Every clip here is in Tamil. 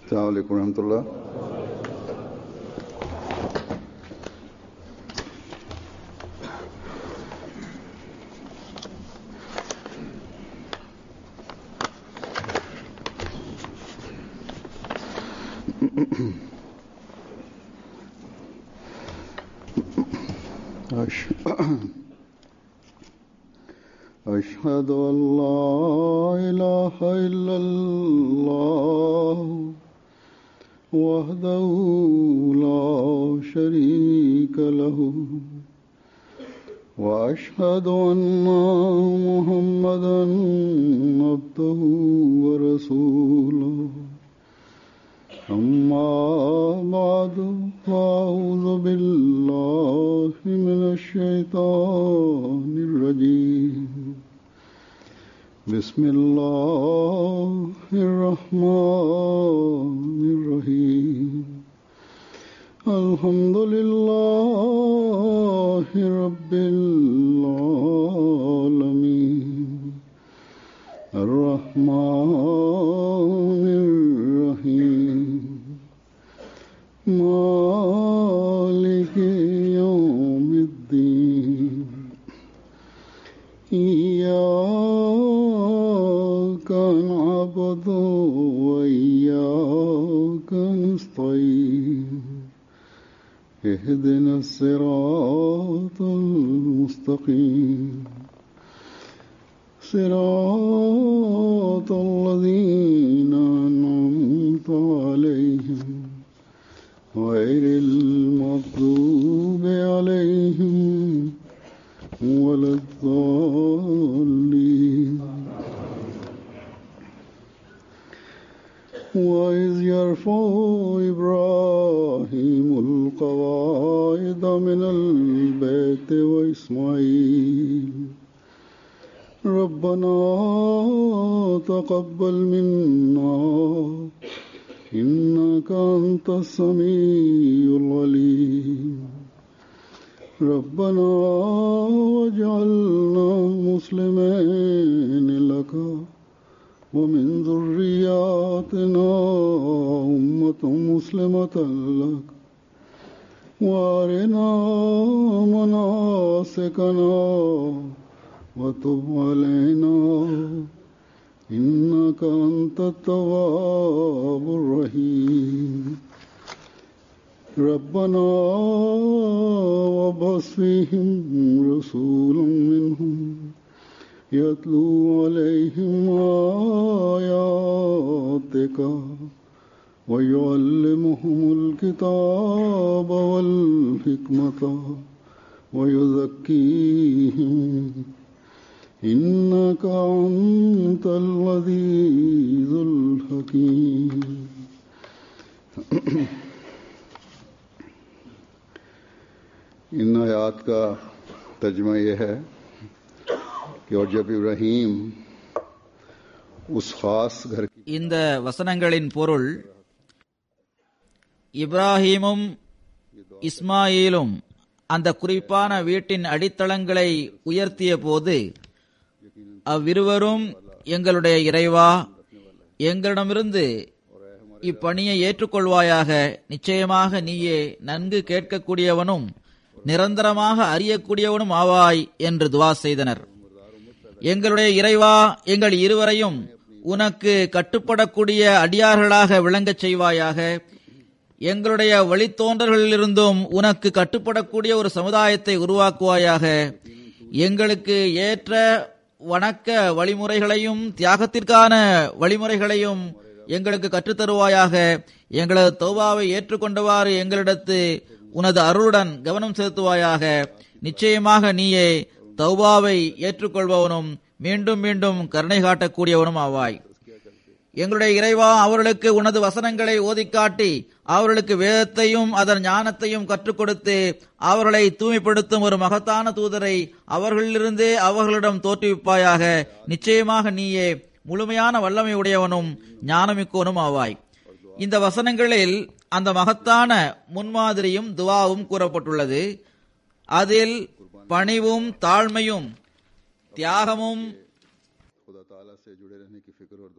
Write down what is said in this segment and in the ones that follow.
السلام عليكم ورحمة الله أش- أشهد أن لا إله إلا الله وحده لا شريك له وأشهد أن محمدا عبده ورسوله أما بعد فأعوذ بالله من الشيطان الرجيم بسم الله الرحمن الرحيم الحمد لله رب العالمين الرحمن الرحيم مالك يوم الدين إياك نعبد وإياك نستعين اهدنا الصراط المستقيم صراط الذين أنعمت عليهم غير المغضوب عليهم ولا الضالين وإذ يرفع إبراهيم القواعد من البيت وإسماعيل ربنا تقبل منا إنك أنت السميع العليم ربنا واجعلنا مسلمين لك ومن ذرياتنا أمة مسلمة لك وارنا مناسكنا وتب علينا إنك أنت التواب الرحيم ربنا وبص فيهم رسولا منهم يتلو عليهم آياتك ويعلمهم الكتاب والحكمة ويزكيهم إنك أنت العزيز الحكيم इन आयात का तर्जमा यह है कि और जब इब्राहिम उस खास घर की இந்த வசனங்களின் பொருள் இப்ராஹீமும் இஸ்மாயிலும் அந்த குறிப்பான வீட்டின் அடித்தளங்களை உயர்த்திய போது அவ்விருவரும் எங்களுடைய இறைவா எங்களிடமிருந்து இப்பணியை ஏற்றுக்கொள்வாயாக நிச்சயமாக நீயே நன்கு கேட்கக்கூடியவனும் நிரந்தரமாக அறியக்கூடியவனும் ஆவாய் என்று துவா செய்தனர் எங்களுடைய இறைவா எங்கள் இருவரையும் உனக்கு கட்டுப்படக்கூடிய அடியார்களாக விளங்கச் செய்வாயாக எங்களுடைய வழித்தோன்றல்களிலிருந்தும் உனக்கு கட்டுப்படக்கூடிய ஒரு சமுதாயத்தை உருவாக்குவாயாக எங்களுக்கு ஏற்ற வணக்க வழிமுறைகளையும் தியாகத்திற்கான வழிமுறைகளையும் எங்களுக்கு கற்றுத்தருவாயாக எங்களது தௌபாவை ஏற்றுக்கொண்டவாறு எங்களிடத்து உனது அருளுடன் கவனம் செலுத்துவாயாக நிச்சயமாக நீயே தௌபாவை ஏற்றுக்கொள்பவனும் மீண்டும் மீண்டும் கருணை காட்டக்கூடியவனும் ஆவாய் எங்களுடைய இறைவா அவர்களுக்கு உனது வசனங்களை ஓதிக்காட்டி அவர்களுக்கு வேதத்தையும் அதன் ஞானத்தையும் கற்றுக் கொடுத்து அவர்களை தூய்மைப்படுத்தும் ஒரு மகத்தான தூதரை அவர்களிலிருந்தே அவர்களிடம் தோற்றுவிப்பாயாக நிச்சயமாக நீயே முழுமையான வல்லமை உடையவனும் ஞானமிக்கோனும் ஆவாய் இந்த வசனங்களில் அந்த மகத்தான முன்மாதிரியும் துவாவும் கூறப்பட்டுள்ளது அதில் பணிவும் தாழ்மையும் தியாகமும் खुदा ताला से जुड़े रहने की फिक्र और दुआ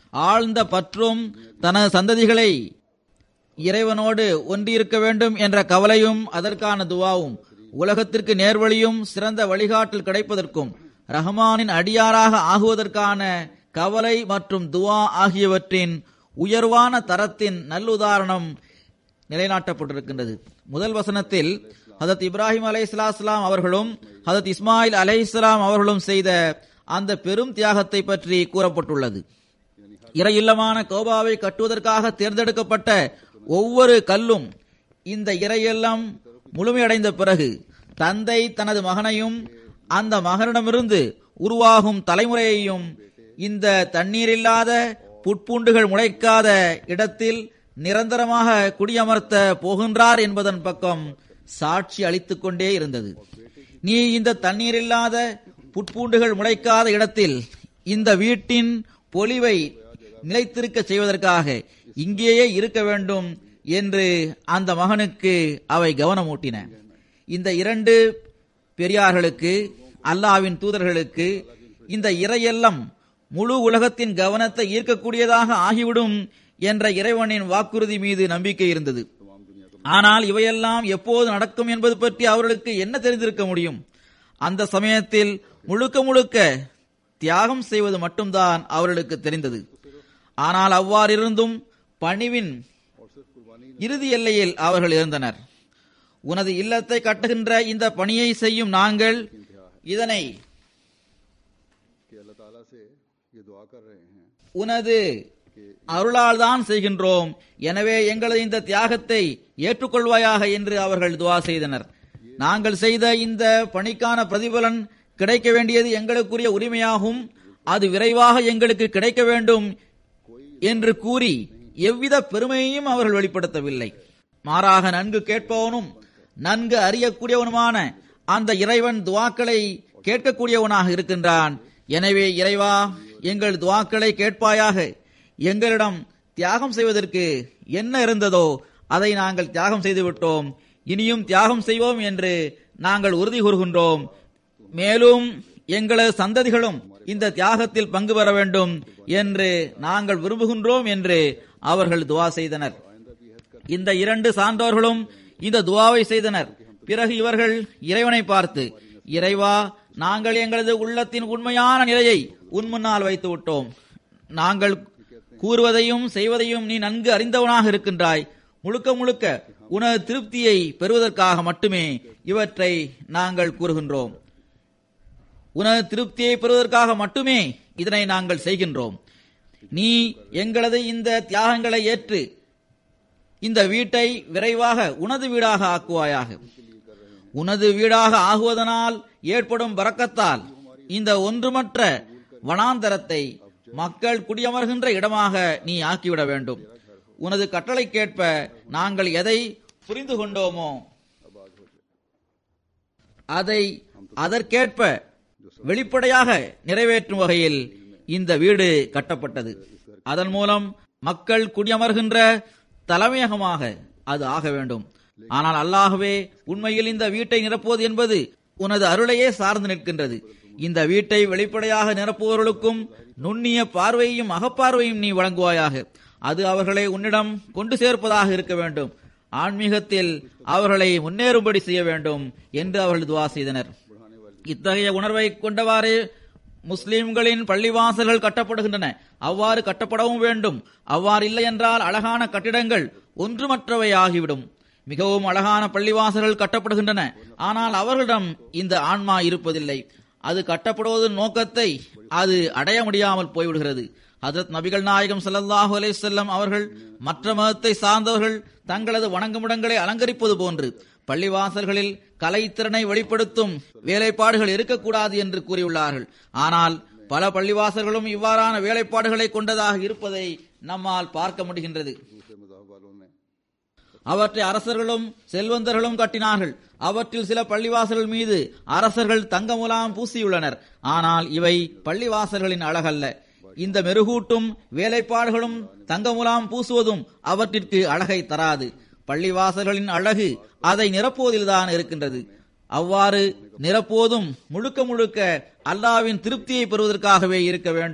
ஆழ்ந்த பற்றும் தனது சந்ததிகளை இறைவனோடு ஒன்றியிருக்க வேண்டும் என்ற கவலையும் அதற்கான துவாவும் உலகத்திற்கு நேர்வழியும் சிறந்த வழிகாட்டல் கிடைப்பதற்கும் ரஹ்மானின் அடியாராக ஆகுவதற்கான கவலை மற்றும் துவா ஆகியவற்றின் உயர்வான தரத்தின் நல்லுதாரணம் நிலைநாட்டப்பட்டிருக்கின்றது முதல் வசனத்தில் ஹதத் இப்ராஹிம் அலை இஸ்லாம் அவர்களும் ஹதத் இஸ்மாயில் அலை இஸ்லாம் அவர்களும் செய்த அந்த பெரும் தியாகத்தை பற்றி கூறப்பட்டுள்ளது இறையில்லமான கோபாவை கட்டுவதற்காக தேர்ந்தெடுக்கப்பட்ட ஒவ்வொரு கல்லும் இந்த இறையெல்லாம் முழுமையடைந்த பிறகு தந்தை தனது மகனையும் அந்த மகனிடமிருந்து உருவாகும் தலைமுறையையும் இந்த தண்ணீரில்லாத புட்பூண்டுகள் முளைக்காத இடத்தில் நிரந்தரமாக குடியமர்த்த போகின்றார் என்பதன் பக்கம் சாட்சி அளித்துக் கொண்டே இருந்தது நீ இந்த தண்ணீரில்லாத புட்பூண்டுகள் முளைக்காத இடத்தில் இந்த வீட்டின் பொலிவை நிலைத்திருக்க செய்வதற்காக இங்கேயே இருக்க வேண்டும் என்று அந்த மகனுக்கு அவை கவனமூட்டின இந்த இரண்டு பெரியார்களுக்கு அல்லாவின் தூதர்களுக்கு இந்த இறையெல்லாம் முழு உலகத்தின் கவனத்தை ஈர்க்கக்கூடியதாக ஆகிவிடும் என்ற இறைவனின் வாக்குறுதி மீது நம்பிக்கை இருந்தது ஆனால் இவையெல்லாம் எப்போது நடக்கும் என்பது பற்றி அவர்களுக்கு என்ன தெரிந்திருக்க முடியும் அந்த சமயத்தில் முழுக்க முழுக்க தியாகம் செய்வது மட்டும்தான் அவர்களுக்கு தெரிந்தது ஆனால் அவ்வாறிருந்தும் பணிவின் இறுதி எல்லையில் அவர்கள் இருந்தனர் உனது இல்லத்தை கட்டுகின்ற இந்த பணியை செய்யும் நாங்கள் இதனை कि अल्लाह ताला से ये दुआ कर रहे हैं உனது அருளால் தான் செய்கின்றோம் எனவே எங்களது இந்த தியாகத்தை ஏற்றுக்கொள்வாயாக என்று அவர்கள் துவா செய்தனர் நாங்கள் செய்த இந்த பணிக்கான பிரதிபலன் கிடைக்க வேண்டியது எங்களுக்குரிய உரிமையாகும் அது விரைவாக எங்களுக்கு கிடைக்க வேண்டும் என்று கூறி எவ்வித பெருமையையும் அவர்கள் வெளிப்படுத்தவில்லை மாறாக நன்கு கேட்பவனும் நன்கு அறியக்கூடியவனுமான அந்த இறைவன் துவாக்களை கேட்கக்கூடியவனாக இருக்கின்றான் எனவே இறைவா எங்கள் துவாக்களை கேட்பாயாக எங்களிடம் தியாகம் செய்வதற்கு என்ன இருந்ததோ அதை நாங்கள் தியாகம் செய்து விட்டோம் இனியும் தியாகம் செய்வோம் என்று நாங்கள் உறுதி கூறுகின்றோம் மேலும் எங்களது சந்ததிகளும் இந்த தியாகத்தில் பங்கு பெற வேண்டும் என்று நாங்கள் விரும்புகின்றோம் என்று அவர்கள் துவா செய்தனர் இந்த இரண்டு சான்றோர்களும் இந்த துவாவை செய்தனர் பிறகு இவர்கள் இறைவனை பார்த்து இறைவா நாங்கள் எங்களது உள்ளத்தின் உண்மையான நிலையை உன் முன்னால் வைத்து விட்டோம் நாங்கள் கூறுவதையும் செய்வதையும் நீ நன்கு அறிந்தவனாக இருக்கின்றாய் முழுக்க முழுக்க உனது திருப்தியை பெறுவதற்காக மட்டுமே இவற்றை நாங்கள் கூறுகின்றோம் உனது திருப்தியை பெறுவதற்காக மட்டுமே இதனை நாங்கள் செய்கின்றோம் நீ எங்களது இந்த தியாகங்களை ஏற்று இந்த வீட்டை விரைவாக உனது வீடாக ஆக்குவாயாக உனது வீடாக ஆகுவதனால் ஏற்படும் பறக்கத்தால் இந்த ஒன்றுமற்ற வனாந்தரத்தை மக்கள் குடியமர்கின்ற இடமாக நீ ஆக்கிவிட வேண்டும் உனது கட்டளைக்கேற்ப நாங்கள் எதை புரிந்து கொண்டோமோ அதை அதற்கேற்ப வெளிப்படையாக நிறைவேற்றும் வகையில் இந்த வீடு கட்டப்பட்டது அதன் மூலம் மக்கள் குடியமர்கின்ற தலைமையகமாக அது ஆக வேண்டும் ஆனால் அல்லாகவே உண்மையில் இந்த வீட்டை நிரப்புவது என்பது உனது அருளையே சார்ந்து நிற்கின்றது இந்த வீட்டை வெளிப்படையாக நிரப்புவவர்களுக்கும் நுண்ணிய பார்வையையும் அகப்பார்வையும் நீ வழங்குவாயாக அது அவர்களை உன்னிடம் கொண்டு சேர்ப்பதாக இருக்க வேண்டும் ஆன்மீகத்தில் அவர்களை முன்னேறும்படி செய்ய வேண்டும் என்று அவர்கள் துவா செய்தனர் இத்தகைய உணர்வை கொண்டவாறு முஸ்லிம்களின் பள்ளிவாசல்கள் கட்டப்படுகின்றன அவ்வாறு கட்டப்படவும் வேண்டும் அவ்வாறு இல்லை என்றால் அழகான கட்டிடங்கள் ஒன்றுமற்றவை ஆகிவிடும் மிகவும் அழகான பள்ளிவாசல்கள் கட்டப்படுகின்றன ஆனால் அவர்களிடம் இந்த ஆன்மா இருப்பதில்லை அது கட்டப்படுவதன் நோக்கத்தை அது அடைய முடியாமல் போய்விடுகிறது ஹதரத் நபிகள் நாயகம் ஸல்லல்லாஹு அலைஹி வஸல்லம் அவர்கள் மற்ற மதத்தை சார்ந்தவர்கள் தங்களது வணங்குமிடங்களை அலங்கரிப்பது போன்று பள்ளிவாசல்களில் கலைத்திறனை வெளிப்படுத்தும் வேலைப்பாடுகள் இருக்கக்கூடாது என்று கூறியுள்ளார்கள் ஆனால் பல பள்ளிவாசல்களும் இவ்வாறான வேலைப்பாடுகளை கொண்டதாக இருப்பதை நம்மால் பார்க்க முடிகின்றது दूसरे मजाहब वालों ने அவற்றை அரசர்களும் செல்வந்தர்களும் கட்டினார்கள் அவற்றில் சில பள்ளிவாசல்கள் மீது அரசர்கள் தங்க முலாம் பூசியுள்ளனர் ஆனால் இவை பள்ளிவாசல்களின் அழகல்ல இந்த மெருகூட்டும் வேலைப்பாடுகளும் தங்க முலாம் பூசுவதும் அவற்றிற்கு அழகை தராது பள்ளிவாசல்களின் அழகு அதை நிரப்புவதில்தான் இருக்கின்றது அவ்வாறு நிரப்புவதும் முழுக்க முழுக்க அல்லாவின் திருப்தியை பெறுவதற்காகவே இருக்க வேண்டும்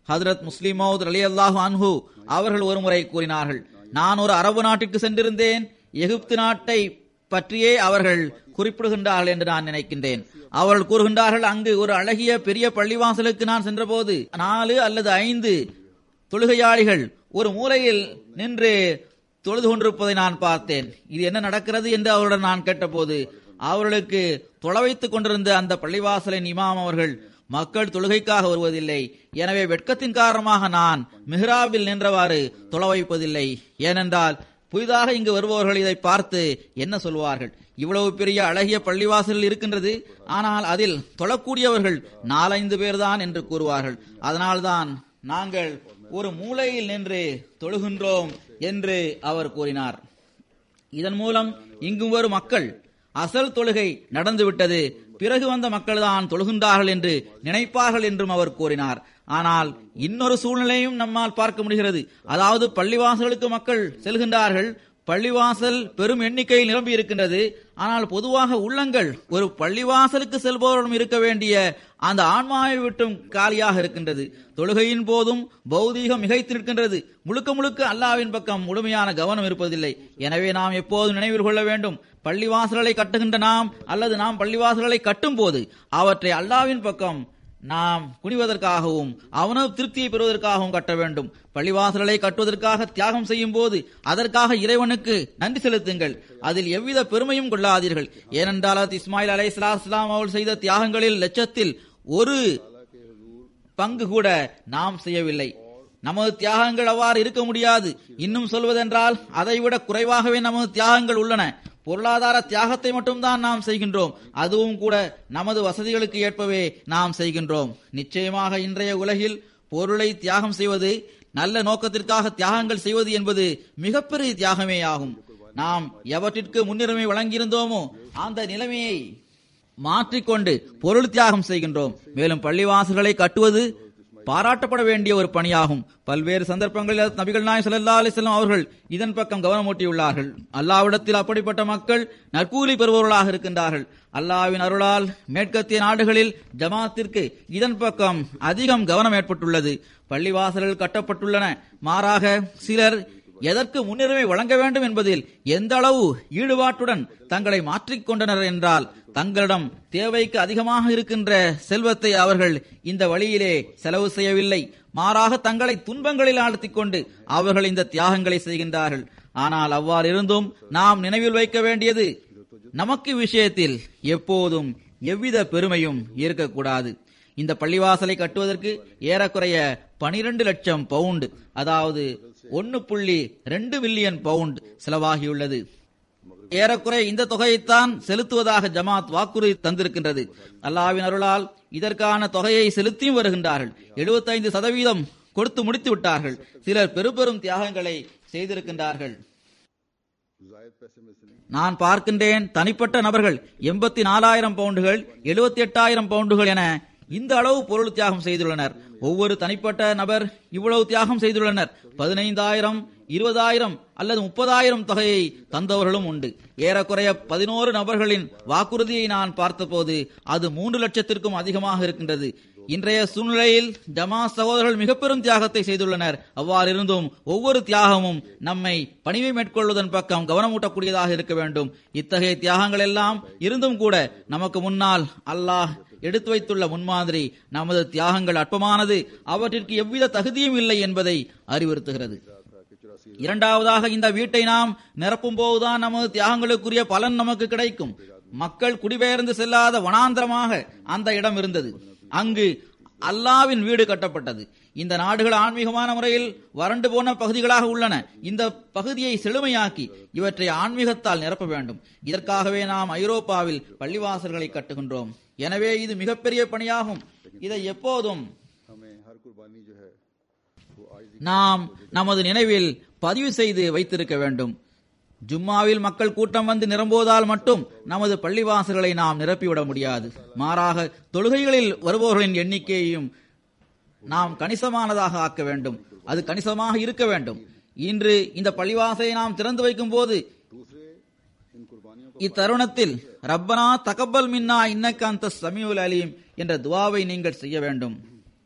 ஹதரத் முஸ்லிமௌத் அலி அல்லாஹு அன்ஹு அவர்கள் ஒருமுறை கூறினார்கள் நான் ஒரு அரபு நாட்டிற்கு சென்றிருந்தேன் எகிப்து நாட்டை பற்றியே அவர்கள் குறிப்பிடுகின்றார்கள் என்று நான் நினைக்கின்றேன் அவர்கள் கூறுகின்றார்கள் அங்கு ஒரு அழகிய பெரிய பள்ளிவாசலுக்கு நான் சென்றபோது நாலு அல்லது ஐந்து தொழுகையாளிகள் ஒரு மூலையில் நின்று தொழுது கொண்டிருப்பதை நான் பார்த்தேன் இது என்ன நடக்கிறது என்று அவருடன் நான் கேட்டபோது அவர்களுக்கு தொலை வைத்துக் கொண்டிருந்த அந்த பள்ளிவாசலின் இமாம் அவர்கள் மக்கள் தொழுகைக்காக வருவதில்லை எனவே வெட்கத்தின் காரணமாக நான் மிஹ்ராபில் நின்றவாறு தொலை வைப்பதில்லை ஏனென்றால் புதிதாக இங்கு வருபவர்கள் இதை பார்த்து என்ன சொல்வார்கள் இவ்வளவு பெரிய அழகிய பள்ளிவாசல் இருக்கின்றது ஆனால் அதில் தொழக்கூடியவர்கள் நாலைந்து பேர்தான் என்று கூறுவார்கள் அதனால்தான் நாங்கள் ஒரு மூலையில் நின்று தொழுகின்றோம் என்று அவர் கூறினார் இதன் மூலம் இங்கு வரும் மக்கள் அசல் தொழுகை நடந்துவிட்டது பிறகு வந்த மக்கள் தான் தொழுகின்றார்கள் என்று நினைப்பார்கள் என்றும் அவர் கூறினார் ஆனால் இன்னொரு சூழ்நிலையும் நம்மால் பார்க்க முடிகிறது அதாவது பள்ளிவாசலுக்கு மக்கள் செல்கின்றார்கள் பள்ளிவாசல் பெரும் எண்ணிக்கையில் நிரம்பி இருக்கின்றது ஆனால் பொதுவாக உள்ளங்கள் ஒரு பள்ளிவாசலுக்கு செல்பவர்களும் இருக்க வேண்டிய அந்த ஆன்மாவை விட்டும் காலியாக இருக்கின்றது தொழுகையின் போதும் பௌதீகம் மிகைத்து நிற்கின்றது முழுக்க முழுக்க அல்லாவின் பக்கம் முழுமையான கவனம் இருப்பதில்லை எனவே நாம் எப்போதும் நினைவில் கொள்ள வேண்டும் பள்ளிவாசல்களை கட்டுகின்ற நாம் அல்லது நாம் பள்ளிவாசல்களை கட்டும் போது அவற்றை அல்லாவின் பக்கம் நாம் குனிவதற்காகவும் அவனது திருப்தியை பெறுவதற்காகவும் கட்ட வேண்டும் பள்ளிவாசல்களை கட்டுவதற்காக தியாகம் செய்யும் போது அதற்காக இறைவனுக்கு நன்றி செலுத்துங்கள் அதில் எவ்வித பெருமையும் கொள்ளாதீர்கள் ஏனென்றால் அது இஸ்மாயில் அலை இஸ்லாம் அவர்கள் செய்த தியாகங்களில் லட்சத்தில் ஒரு பங்கு கூட நாம் செய்யவில்லை நமது தியாகங்கள் அவ்வாறு இருக்க முடியாது இன்னும் சொல்வதென்றால் அதைவிட குறைவாகவே நமது தியாகங்கள் உள்ளன பொருளாதார தியாகத்தை மட்டும்தான் நாம் செய்கின்றோம் அதுவும் கூட நமது வசதிகளுக்கு ஏற்பவே நாம் செய்கின்றோம் நிச்சயமாக இன்றைய உலகில் பொருளை தியாகம் செய்வது நல்ல நோக்கத்திற்காக தியாகங்கள் செய்வது என்பது மிகப்பெரிய தியாகமே ஆகும் நாம் எவற்றிற்கு முன்னுரிமை வழங்கியிருந்தோமோ அந்த நிலைமையை மாற்றிக்கொண்டு பொருள் தியாகம் செய்கின்றோம் மேலும் பள்ளிவாசல்களை கட்டுவது பாராட்டப்பட வேண்டிய ஒரு பணியாகும் பல்வேறு சந்தர்ப்பங்களில் நபிகள் நாய் சல்லா அலிஸ்லாம் அவர்கள் இதன் பக்கம் கவனமூட்டியுள்ளார்கள் அல்லாவிடத்தில் அப்படிப்பட்ட மக்கள் நற்கூலி பெறுபவர்களாக இருக்கின்றார்கள் அல்லாவின் அருளால் மேற்கத்திய நாடுகளில் ஜமாத்திற்கு இதன் பக்கம் அதிகம் கவனம் ஏற்பட்டுள்ளது பள்ளிவாசல்கள் கட்டப்பட்டுள்ளன மாறாக சிலர் எதற்கு முன்னுரிமை வழங்க வேண்டும் என்பதில் எந்த அளவு ஈடுபாட்டுடன் தங்களை மாற்றிக்கொண்டனர் என்றால் தங்களிடம் தேவைக்கு அதிகமாக இருக்கின்ற செல்வத்தை அவர்கள் இந்த வழியிலே செலவு செய்யவில்லை மாறாக தங்களை துன்பங்களில் ஆழ்த்திக் கொண்டு அவர்கள் இந்த தியாகங்களை செய்கின்றார்கள் ஆனால் அவ்வாறு இருந்தும் நாம் நினைவில் வைக்க வேண்டியது நமக்கு விஷயத்தில் எப்போதும் எவ்வித பெருமையும் இருக்கக்கூடாது இந்த பள்ளிவாசலை கட்டுவதற்கு ஏறக்குறைய பனிரெண்டு லட்சம் பவுண்ட் அதாவது ஒன்னு புள்ளி ரெண்டு மில்லியன் பவுண்ட் செலவாகியுள்ளது ஏறக்குறைய இந்த தொகையைத்தான் செலுத்துவதாக ஜமாத் வாக்குறுதி தந்திருக்கின்றது அல்லாவின் அருளால் இதற்கான தொகையை செலுத்தியும் வருகின்றார்கள் எழுபத்தைந்து சதவீதம் கொடுத்து முடித்து விட்டார்கள் சிலர் பெரும் பெரும் தியாகங்களை செய்திருக்கின்றார்கள் जायद पैसे में से नहीं நான் பார்க்கின்றேன் தனிப்பட்ட நபர்கள் எண்பத்தி நாலாயிரம் பவுண்டுகள் எழுபத்தி எட்டாயிரம் பவுண்டுகள் என இந்த அளவு பொருள் தியாகம் செய்துள்ளனர் ஒவ்வொரு தனிப்பட்ட நபர் இவ்வளவு தியாகம் செய்துள்ளனர் பதினைந்தாயிரம் இருபதாயிரம் அல்லது முப்பதாயிரம் தொகையை தந்தவர்களும் உண்டு ஏறக்குறைய பதினோரு நபர்களின் வாக்குறுதியை நான் பார்த்தபோது அது மூன்று லட்சத்திற்கும் அதிகமாக இருக்கின்றது இன்றைய சூழ்நிலையில் ஜமா சகோதரர்கள் மிக பெரும் தியாகத்தை செய்துள்ளனர் அவ்வாறு இருந்தும் ஒவ்வொரு தியாகமும் நம்மை பணிவை மேற்கொள்வதன் பக்கம் கவனமூட்டக்கூடியதாக இருக்க வேண்டும் இத்தகைய தியாகங்கள் எல்லாம் இருந்தும் கூட நமக்கு முன்னால் அல்லாஹ் எடுத்து வைத்துள்ள முன்மாதிரி நமது தியாகங்கள் அற்பமானது அவற்றிற்கு எவ்வித தகுதியும் இல்லை என்பதை அறிவுறுத்துகிறது இரண்டாவதாக இந்த வீட்டை நாம் நிரப்பும் போதுதான் நமது தியாகங்களுக்குரிய பலன் நமக்கு கிடைக்கும் மக்கள் குடிபெயர்ந்து செல்லாத வனாந்திரமாக அந்த இடம் இருந்தது அங்கு அல்லாவின் வீடு கட்டப்பட்டது இந்த நாடுகள் ஆன்மீகமான முறையில் வறண்டு போன பகுதிகளாக உள்ளன இந்த பகுதியை செழுமையாக்கி இவற்றை ஆன்மீகத்தால் நிரப்ப வேண்டும் இதற்காகவே நாம் ஐரோப்பாவில் பள்ளிவாசல்களை கட்டுகின்றோம் எனவே இது மிகப்பெரிய பணியாகும் இதை எப்போதும் हमें हर कुर्बानी जो है वो आज நாம் நமது நினைவில் பதிவு செய்து வைத்திருக்க வேண்டும் ஜும்மாவில் மக்கள் கூட்டம் வந்து நிரம்புவதால் மட்டும் நமது பள்ளிவாசல்களை நாம் நிரப்பிவிட முடியாது மாறாக தொழுகைகளில் வருபவர்களின் எண்ணிக்கையையும் நாம் கணிசமானதாக ஆக்க வேண்டும் அது கணிசமாக இருக்க வேண்டும் இன்று இந்த பள்ளிவாசலை நாம் திறந்து வைக்கும் போது दूसरे इन कुर्बानियों को இத்தருணத்தில் ரப்பனா தகப்பல் மின்னா இன்னக்க அந்த சமியுல் அலீம் என்ற துவாவை நீங்கள் செய்ய வேண்டும்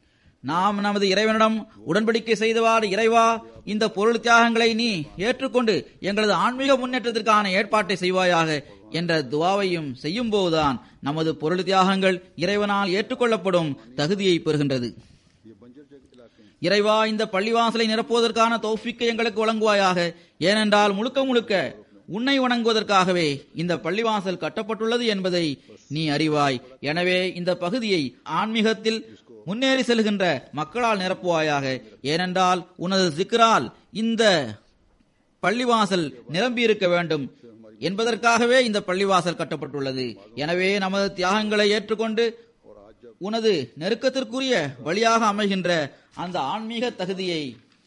நாம் நமது இறைவனிடம் உடன்படிக்கை செய்தவாறு இறைவா இந்த பொருள் தியாகங்களை நீ ஏற்றுக்கொண்டு எங்களது ஆன்மீக முன்னேற்றத்திற்கான ஏற்பாட்டை செய்வாயாக என்ற துவாவையும் செய்யும் போதுதான் நமது பொருள் தியாகங்கள் இறைவனால் ஏற்றுக்கொள்ளப்படும் தகுதியை பெறுகின்றது ये बंजर जगह इलाके हैं இறைவா இந்த பள்ளிவாசலை நிரப்புவதற்கான தௌஃபிக்கை எங்களுக்கு வழங்குவாயாக ஏனென்றால் முழுக்க முழுக்க உன்னை வணங்குவதற்காகவே இந்த பள்ளிவாசல் கட்டப்பட்டுள்ளது என்பதை நீ அறிவாய் எனவே இந்த பகுதியை ஆன்மீகத்தில் முன்னேறி செல்கின்ற மக்களால் நிரப்புவாயாக ஏனென்றால் உனது சிக்கரால் இந்த பள்ளிவாசல் நிரம்பி இருக்க வேண்டும் என்பதற்காகவே இந்த பள்ளிவாசல் கட்டப்பட்டுள்ளது எனவே நமது தியாகங்களை ஏற்றுக்கொண்டு உனது நெருக்கத்திற்குரிய வழியாக அமைகின்ற அந்த ஆன்மீக தகுதியை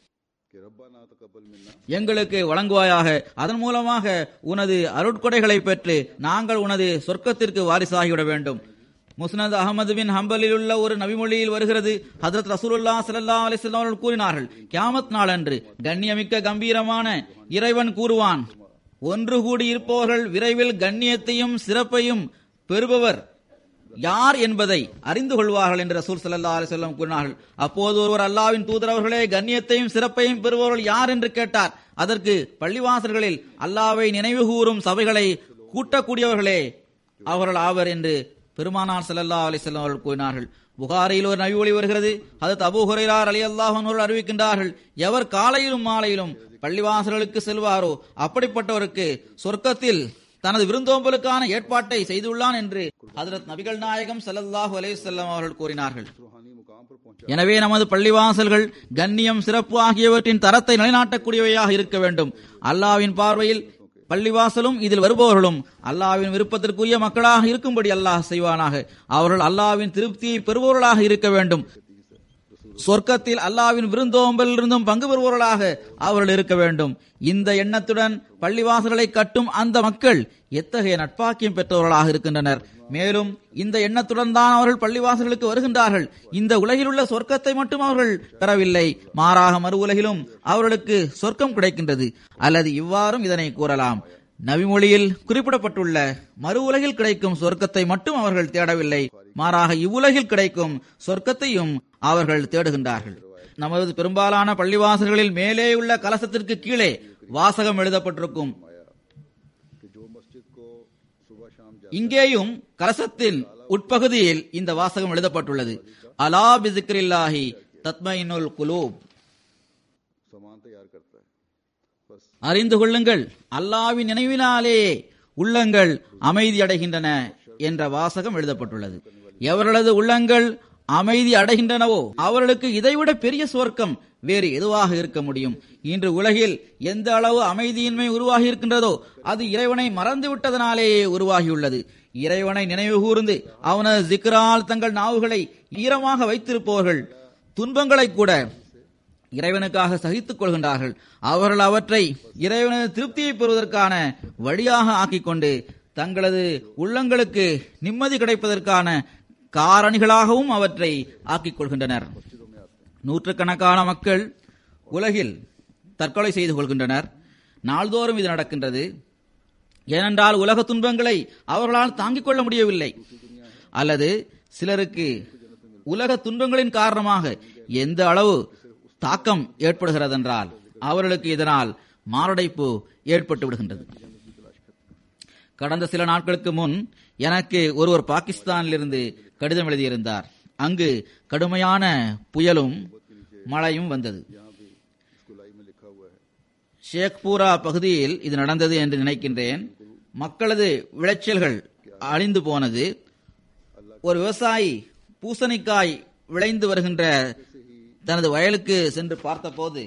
कि रब्बा ना तकबल मिन्ना எங்களுக்கு வழங்குவாயாக அதன் மூலமாக உனது அருட்கொடைகளை பெற்று நாங்கள் உனது சொர்க்கத்திற்கு வாரிசாகிவிட வேண்டும் முஸ்னத் அகமது பின் ஹம்பலில் உள்ள ஒரு நபிமொழியில் வருகிறது ஹதரத் ரசூலுல்லா ஸல்லல்லாஹு அலைஹி வஸல்லம் அவர்கள் கூறினார்கள் கியாமத் நாளன்று கண்ணியமிக்க கம்பீரமான இறைவன் கூறுவான் ஒன்று கூடி இருப்பவர்கள் விரைவில் கண்ணியத்தையும் சிறப்பையும் பெறுபவர் யார் என்பதை அறிந்து கொள்வார்கள் என்று ரசூல் ஸல்லல்லாஹு அலைஹி வஸல்லம் கூறினார்கள் அப்போது ஒருவர் அல்லாவின் தூதரவர்களே கண்ணியத்தையும் சிறப்பையும் பெறுபவர்கள் யார் என்று கேட்டார் அதற்கு பள்ளிவாசல்களில் அல்லாவை நினைவு கூறும் சபைகளை கூட்டக்கூடியவர்களே அவர்கள் ஆவர் என்று பெருமானார் ஸல்லல்லாஹு அலைஹி வஸல்லம் அவர்கள் கூறினார்கள் புகாரியில் ஒரு நபி ஒளி வருகிறது அது அபூ ஹுரைரா ரலியல்லாஹு அன்ஹு அவர்கள் அறிவிக்கின்றார்கள் எவர் காலையிலும் மாலையிலும் பள்ளிவாசல்களுக்கு செல்வாரோ அப்படிப்பட்டவருக்கு சொர்க்கத்தில் தனது விருந்தோம்பலுக்கான ஏற்பாட்டை செய்துள்ளான் என்று ஹதரத் நபிகள் நாயகம் ஸல்லல்லாஹு அலைஹி வஸல்லம் அவர்கள் கூறினார்கள் रूहानी मुकाम पर पहुंचा எனவே நமது பள்ளிவாசல்கள் கண்ணியம் சிறப்பு ஆகியவற்றின் தரத்தை நிலைநாட்டக்கூடியவையாக இருக்க வேண்டும் அல்லாவின் பார்வையில் பள்ளிவாசலும் இதில் வருபவர்களும் அல்லாவின் விருப்பத்திற்குரிய மக்களாக இருக்கும்படி அல்லாஹ் செய்வானாக அவர்கள் அல்லாவின் திருப்தியை பெறுபவர்களாக இருக்க வேண்டும் சொர்க்கத்தில் அல்லாவின் விருந்தோம்பலிருந்தும் பங்கு பெறுபவர்களாக அவர்கள் இருக்க வேண்டும் இந்த எண்ணத்துடன் பள்ளிவாசல்களை கட்டும் அந்த மக்கள் எத்தகைய நட்பாக்கியம் பெற்றவர்களாக இருக்கின்றனர் மேலும் இந்த எண்ணத்துடன் தான் அவர்கள் பள்ளிவாசல்களுக்கு வருகின்றார்கள் இந்த உலகில் உள்ள சொர்க்கத்தை மட்டும் அவர்கள் பெறவில்லை மாறாக மறு உலகிலும் அவர்களுக்கு சொர்க்கம் கிடைக்கின்றது அல்லது இவ்வாறும் இதனை கூறலாம் நபிமொழியில் குறிப்பிடப்பட்டுள்ள மறு உலகில் கிடைக்கும் சொர்க்கத்தை மட்டும் அவர்கள் தேடவில்லை மாறாக இவ்வுலகில் கிடைக்கும் சொர்க்கத்தையும் அவர்கள் தேடுகின்றார்கள் நமது பெரும்பாலான பள்ளிவாசல்களில் மேலே உள்ள கலசத்திற்கு கீழே வாசகம் எழுதப்பட்டிருக்கும் कि जो मस्जिद को सुबह शाम जा இங்கேயும் கலசத்தின் உட்பகுதியில் இந்த வாசகம் எழுதப்பட்டுள்ளது அலா பிசிக்ரில்லாஹி தத்மைனுல் குலூப் सामान तैयार करता है बस அறிந்து கொள்ளுங்கள் அல்லாவின் நினைவினாலே உள்ளங்கள் அமைதி அடைகின்றன என்ற வாசகம் எழுதப்பட்டுள்ளது எவர்களது உள்ளங்கள் அமைதி அடைகின்றனவோ அவர்களுக்கு இதைவிட பெரிய சுவர்க்கம் வேறு எதுவாக இருக்க முடியும் இன்று உலகில் எந்த அளவு அமைதியின்மை உருவாகி இருக்கின்றதோ அது இறைவனை மறந்து விட்டதனாலேயே உருவாகியுள்ளது இறைவனை நினைவு கூர்ந்து அவனது ஜிக்ரால் தங்கள் நாவுகளை ஈரமாக வைத்திருப்பவர்கள் துன்பங்களை கூட இறைவனுக்காக சகித்துக் கொள்கின்றார்கள் அவர்கள் அவற்றை இறைவனது திருப்தியை பெறுவதற்கான வழியாக ஆக்கிக் கொண்டு தங்களது உள்ளங்களுக்கு நிம்மதி கிடைப்பதற்கான காரணிகளாகவும் அவற்றை ஆக்கிக் கொள்கின்றனர் நூற்றுக்கணக்கான மக்கள் உலகில் தற்கொலை செய்து கொள்கின்றனர் நாள்தோறும் இது நடக்கின்றது ஏனென்றால் உலக துன்பங்களை அவர்களால் தாங்கிக் கொள்ள முடியவில்லை அல்லது சிலருக்கு உலக துன்பங்களின் காரணமாக எந்த அளவு தாக்கம் ஏற்படுகிறதென்றால் அவர்களுக்கு இதனால் மாரடைப்பு ஏற்பட்டு விடுகின்றது கடந்த சில நாட்களுக்கு முன் எனக்கு ஒருவர் பாகிஸ்தானிலிருந்து கடிதம் எழுதியிருந்தார் அங்கு கடுமையான புயலும் மழையும் வந்தது यहाँ भी स्कूलाई में लिखा हुआ है ஷேக்பூரா பகுதியில் இது நடந்தது என்று நினைக்கின்றேன் மக்களது விளைச்சல்கள் அழிந்து போனது ஒரு விவசாயி பூசணிக்காய் விளைந்து வருகின்ற தனது வயலுக்கு சென்று பார்த்தபோது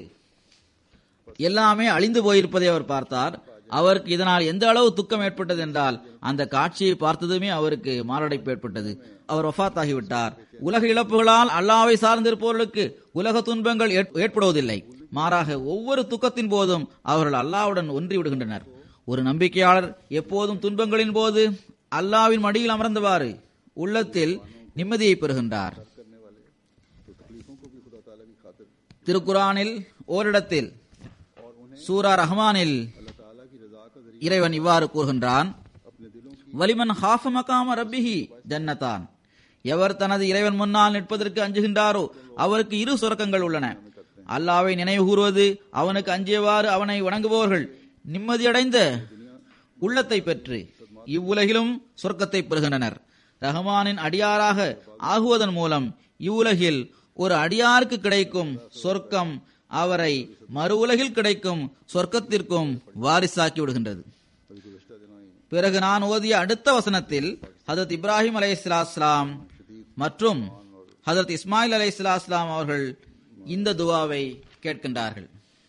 எல்லாமே அழிந்து போயிருப்பதை அவர் பார்த்தார் அவருக்கு இதனால் எந்த அளவு துக்கம் ஏற்பட்டது என்றால் அந்த காட்சியை பார்த்ததுமே அவருக்கு மாரடைப்பு ஏற்பட்டது அவர் வஃத் ஆகிவிட்டார் உலக இழப்புகளால் அல்லாவை சார்ந்திருப்பவர்களுக்கு உலக துன்பங்கள் ஏற்- ஏற்படுவதில்லை மாறாக ஒவ்வொரு துக்கத்தின் போதும் அவர்கள் அல்லாவுடன் ஒன்றி விடுகின்றனர் ஒரு நம்பிக்கையாளர் எப்போதும் துன்பங்களின் போது அல்லாவின் மடியில் அமர்ந்தவாறு உள்ளத்தில் நிம்மதியை பெறுகின்றார் करने वाले तो तकलीफों को भी खुदा ताला की खातिर திருக்குரானில் ஓரிடத்தில் சூரா ரஹ்மானில் अल्लाह ताला की रजा का जरिए இறைவன் இவ்வாறு கூறுகின்றான் अपने दिलों की வலிமன் ஹாஃப மகாம ரப்பிஹி ஜன்னதான் எவர் தனது இறைவன் முன்னால் நிற்பதற்கு அஞ்சுகின்றாரோ அவருக்கு இரு சுரக்கங்கள் உள்ளன அல்லாவை நினைவு கூறுவது அவனுக்கு அஞ்சியவாறு அவனை வணங்குபவர்கள் நிம்மதியடைந்த உள்ளத்தை பெற்று இவ்வுலகிலும் சொர்க்கத்தை பெறுகின்றனர் ரஹ்மானின் அடியாராக ஆகுவதன் மூலம் இவ்வுலகில் ஒரு அடியாருக்கு கிடைக்கும் சொர்க்கம் அவரை மறு உலகில் கிடைக்கும் சொர்க்கத்திற்கும் வாரிசாக்கி விடுகின்றது பிறகு நான் ஓதிய அடுத்த வசனத்தில் ஹதரத் இப்ராஹிம் அலை மற்றும் ஹதரத் இஸ்மாயில் அலை அவர்கள் இந்த துவாவை கேட்கின்றார்கள்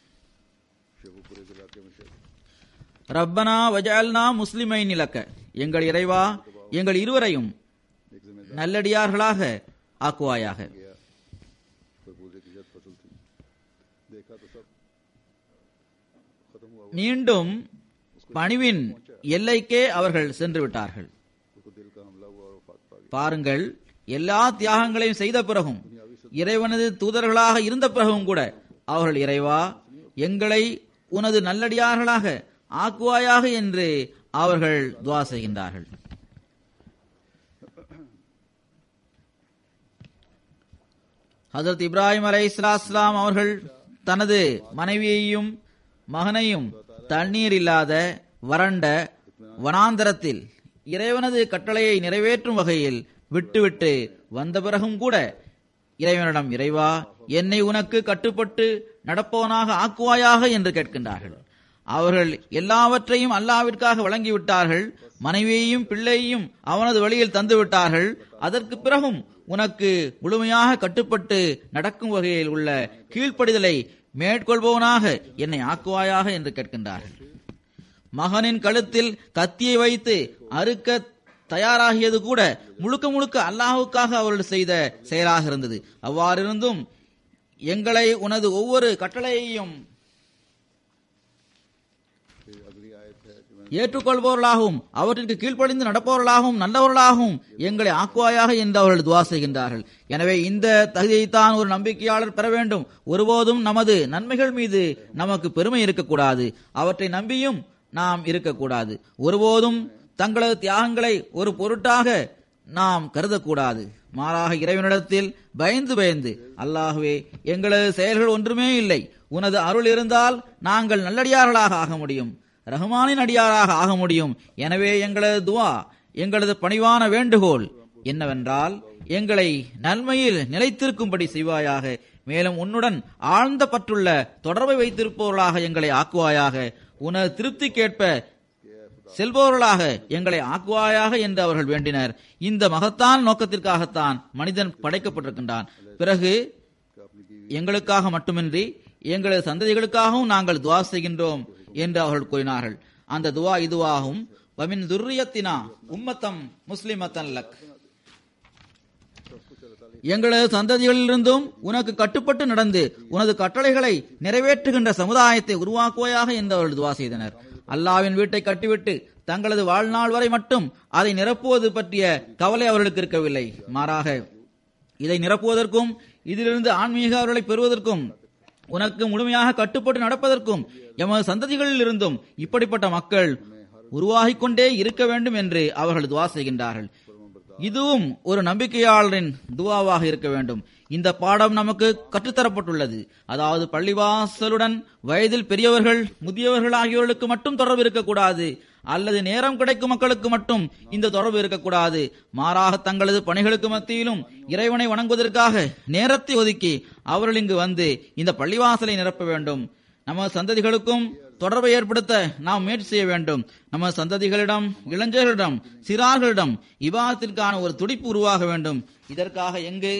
ரப்பனா வஜால்னா முஸ்லிமை நிலக்க எங்கள் இறைவா எங்கள் இருவரையும் நல்லடியார்களாக ஆக்குவாயாக फिर पूरे की जब फसल थी देखा तो सब खत्म हुआ மீண்டும் பணிவின் எல்லைக்கே அவர்கள் சென்று விட்டார்கள் उसको दिल का हमला हुआ और फात पा गया பாருங்கள் எல்லா தியாகங்களையும் செய்த பிறகும் இறைவனது தூதர்களாக இருந்த பிறகும் கூட அவர்கள் இறைவா எங்களை உனது நல்லடியார்களாக ஆக்குவாயாக என்று அவர்கள் துவா செய்கின்றார்கள் ஹசரத் இப்ராஹிம் அலை இஸ்லாம் அவர்கள் தனது மனைவியையும் மகனையும் தண்ணீர் இல்லாத வறண்ட வனாந்தரத்தில் இறைவனது கட்டளையை நிறைவேற்றும் வகையில் விட்டுவிட்டு வந்த பிறகும் கூட இறைவனிடம் இறைவா என்னை உனக்கு கட்டுப்பட்டு நடப்பவனாக ஆக்குவாயாக என்று கேட்கின்றார்கள் அவர்கள் எல்லாவற்றையும் அல்லாவிற்காக வழங்கிவிட்டார்கள் மனைவியையும் பிள்ளையையும் அவனது வழியில் தந்து விட்டார்கள் அதற்கு பிறகும் உனக்கு முழுமையாக கட்டுப்பட்டு நடக்கும் வகையில் உள்ள கீழ்ப்படிதலை மேற்கொள்பவனாக என்னை ஆக்குவாயாக என்று கேட்கின்றார்கள் மகனின் கழுத்தில் கத்தியை வைத்து அறுக்க தயாராகியது கூட முழுக்க முழுக்க அல்லாஹுக்காக அவர்கள் செய்த செயலாக இருந்தது அவ்வாறிருந்தும் எங்களை உனது ஒவ்வொரு கட்டளையையும் फिर अगली आयत है कि मैं ஏற்றுக்கொள்பவர்களாகவும் அவற்றிற்கு கீழ்ப்படிந்து நடப்பவர்களாகவும் நல்லவர்களாகவும் எங்களை ஆக்குவாயாக என்று அவர்கள் துவா செய்கின்றார்கள் எனவே இந்த தகுதியைத்தான் ஒரு நம்பிக்கையாளர் பெற வேண்டும் ஒருபோதும் நமது நன்மைகள் மீது நமக்கு பெருமை இருக்கக்கூடாது அவற்றை நம்பியும் நாம் இருக்கக்கூடாது ஒருபோதும் தங்களது தியாகங்களை ஒரு பொருட்டாக நாம் கருதக்கூடாது மாறாக இறைவனிடத்தில் பயந்து பயந்து அல்லாஹுவே எங்களது செயல்கள் ஒன்றுமே இல்லை உனது அருள் இருந்தால் நாங்கள் நல்லடியார்களாக ஆக முடியும் ரஹ்மானின் அடியாராக ஆக முடியும் எனவே எங்களது துவா எங்களது பணிவான வேண்டுகோள் என்னவென்றால் எங்களை நன்மையில் நிலைத்திருக்கும்படி செய்வாயாக மேலும் உன்னுடன் ஆழ்ந்த பற்றுள்ள தொடர்பை வைத்திருப்பவர்களாக எங்களை ஆக்குவாயாக உனது திருப்திக்கேற்ப செல்பவர்களாக எங்களை ஆக்குவாயாக என்று அவர்கள் வேண்டினர் இந்த மகத்தான் நோக்கத்திற்காகத்தான் மனிதன் படைக்கப்பட்டிருக்கின்றான் பிறகு எங்களுக்காக மட்டுமின்றி எங்களது சந்ததிகளுக்காகவும் நாங்கள் துவா செய்கின்றோம் என்று அவர்கள் கூறினார்கள் அந்த துவா இதுவாகும் வமின் துர்ரியத்தினா உம்மத்தம் முஸ்லிமத்தன் லக் எங்களது சந்ததிகளிலிருந்தும் உனக்கு கட்டுப்பட்டு நடந்து உனது கட்டளைகளை நிறைவேற்றுகின்ற சமுதாயத்தை உருவாக்குவாயாக என்று அவர்கள் துவா செய்தனர் அல்லாவின் வீட்டை கட்டிவிட்டு தங்களது வாழ்நாள் வரை மட்டும் அதை நிரப்புவது பற்றிய கவலை அவர்களுக்கு இருக்கவில்லை மாறாக இதை நிரப்புவதற்கும் இதிலிருந்து ஆன்மீக அவர்களை பெறுவதற்கும் உனக்கு முழுமையாக கட்டுப்பட்டு நடப்பதற்கும் எமது சந்ததிகளில் இருந்தும் இப்படிப்பட்ட மக்கள் உருவாகிக் கொண்டே இருக்க வேண்டும் என்று அவர்கள் துவா செய்கின்றார்கள் இதுவும் ஒரு நம்பிக்கையாளரின் துவாவாக இருக்க வேண்டும் இந்த பாடம் நமக்கு கற்றுத்தரப்பட்டுள்ளது அதாவது பள்ளிவாசலுடன் வயதில் பெரியவர்கள் முதியவர்கள் ஆகியோர்களுக்கு மட்டும் தொடர்பு இருக்கக்கூடாது அல்லது நேரம் கிடைக்கும் மக்களுக்கு மட்டும் இந்த தொடர்பு இருக்கக்கூடாது மாறாக தங்களது பணிகளுக்கு மத்தியிலும் இறைவனை வணங்குவதற்காக நேரத்தை ஒதுக்கி அவர்கள் இங்கு வந்து இந்த பள்ளிவாசலை நிரப்ப வேண்டும் நமது சந்ததிகளுக்கும் தொடர்பை ஏற்படுத்த நாம் முயற்சி செய்ய வேண்டும் நமது சந்ததிகளிடம் இளைஞர்களிடம் சிறார்களிடம் விவாதத்திற்கான ஒரு துடிப்பு உருவாக வேண்டும் இதற்காக எங்கு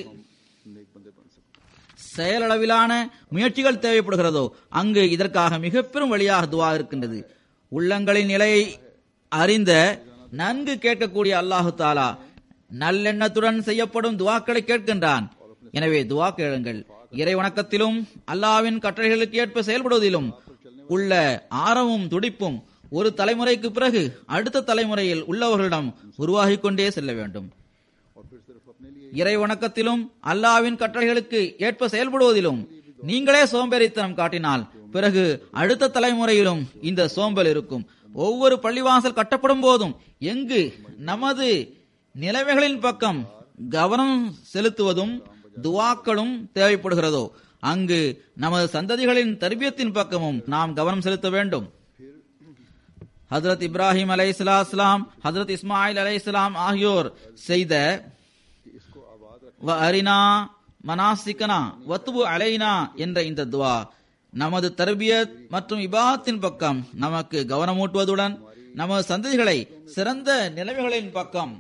செயலளவிலான முயற்சிகள் தேவைப்படுகிறதோ அங்கு இதற்காக மிக பெரும் வழியாக துவா இருக்கின்றது உள்ளங்களின் நிலையை அறிந்த நன்கு கேட்கக்கூடிய அல்லாஹு தாலா நல்லெண்ணத்துடன் செய்யப்படும் துவாக்களை கேட்கின்றான் எனவே துவா கேளுங்கள் இறை வணக்கத்திலும் அல்லாவின் கட்டளைகளுக்கு ஏற்ப செயல்படுவதிலும் உள்ள ஆரமும் துடிப்பும் ஒரு தலைமுறைக்கு பிறகு அடுத்த தலைமுறையில் உள்ளவர்களிடம் உருவாகிக் கொண்டே செல்ல வேண்டும் இறை வணக்கத்திலும் அல்லாவின் கட்டளைகளுக்கு ஏற்ப செயல்படுவதிலும் நீங்களே சோம்பேறித்தனம் காட்டினால் பிறகு அடுத்த தலைமுறையிலும் இந்த சோம்பல் இருக்கும் ஒவ்வொரு பள்ளிவாசல் கட்டப்படும் போதும் எங்கு நமது நிலைமைகளின் பக்கம் கவனம் செலுத்துவதும் துவாக்களும் தேவைப்படுகிறதோ அங்கு நமது சந்ததிகளின் தர்பியத்தின் பக்கமும் நாம் கவனம் செலுத்த வேண்டும் ஹதரத் இப்ராஹிம் அலை இஸ்லாம் ஹதரத் இஸ்மாயில் அலை இஸ்லாம் ஆகியோர் செய்த कि इसको आबाद रख வ அரினா மனாசிக்கனா வத்துபு அலைனா என்ற இந்த துவா நமது தர்பியத் மற்றும் இபாத்தின் பக்கம் நமக்கு கவனமூட்டுவதுடன் நமது சந்ததிகளை சிறந்த நிலைமைகளின் பக்கம்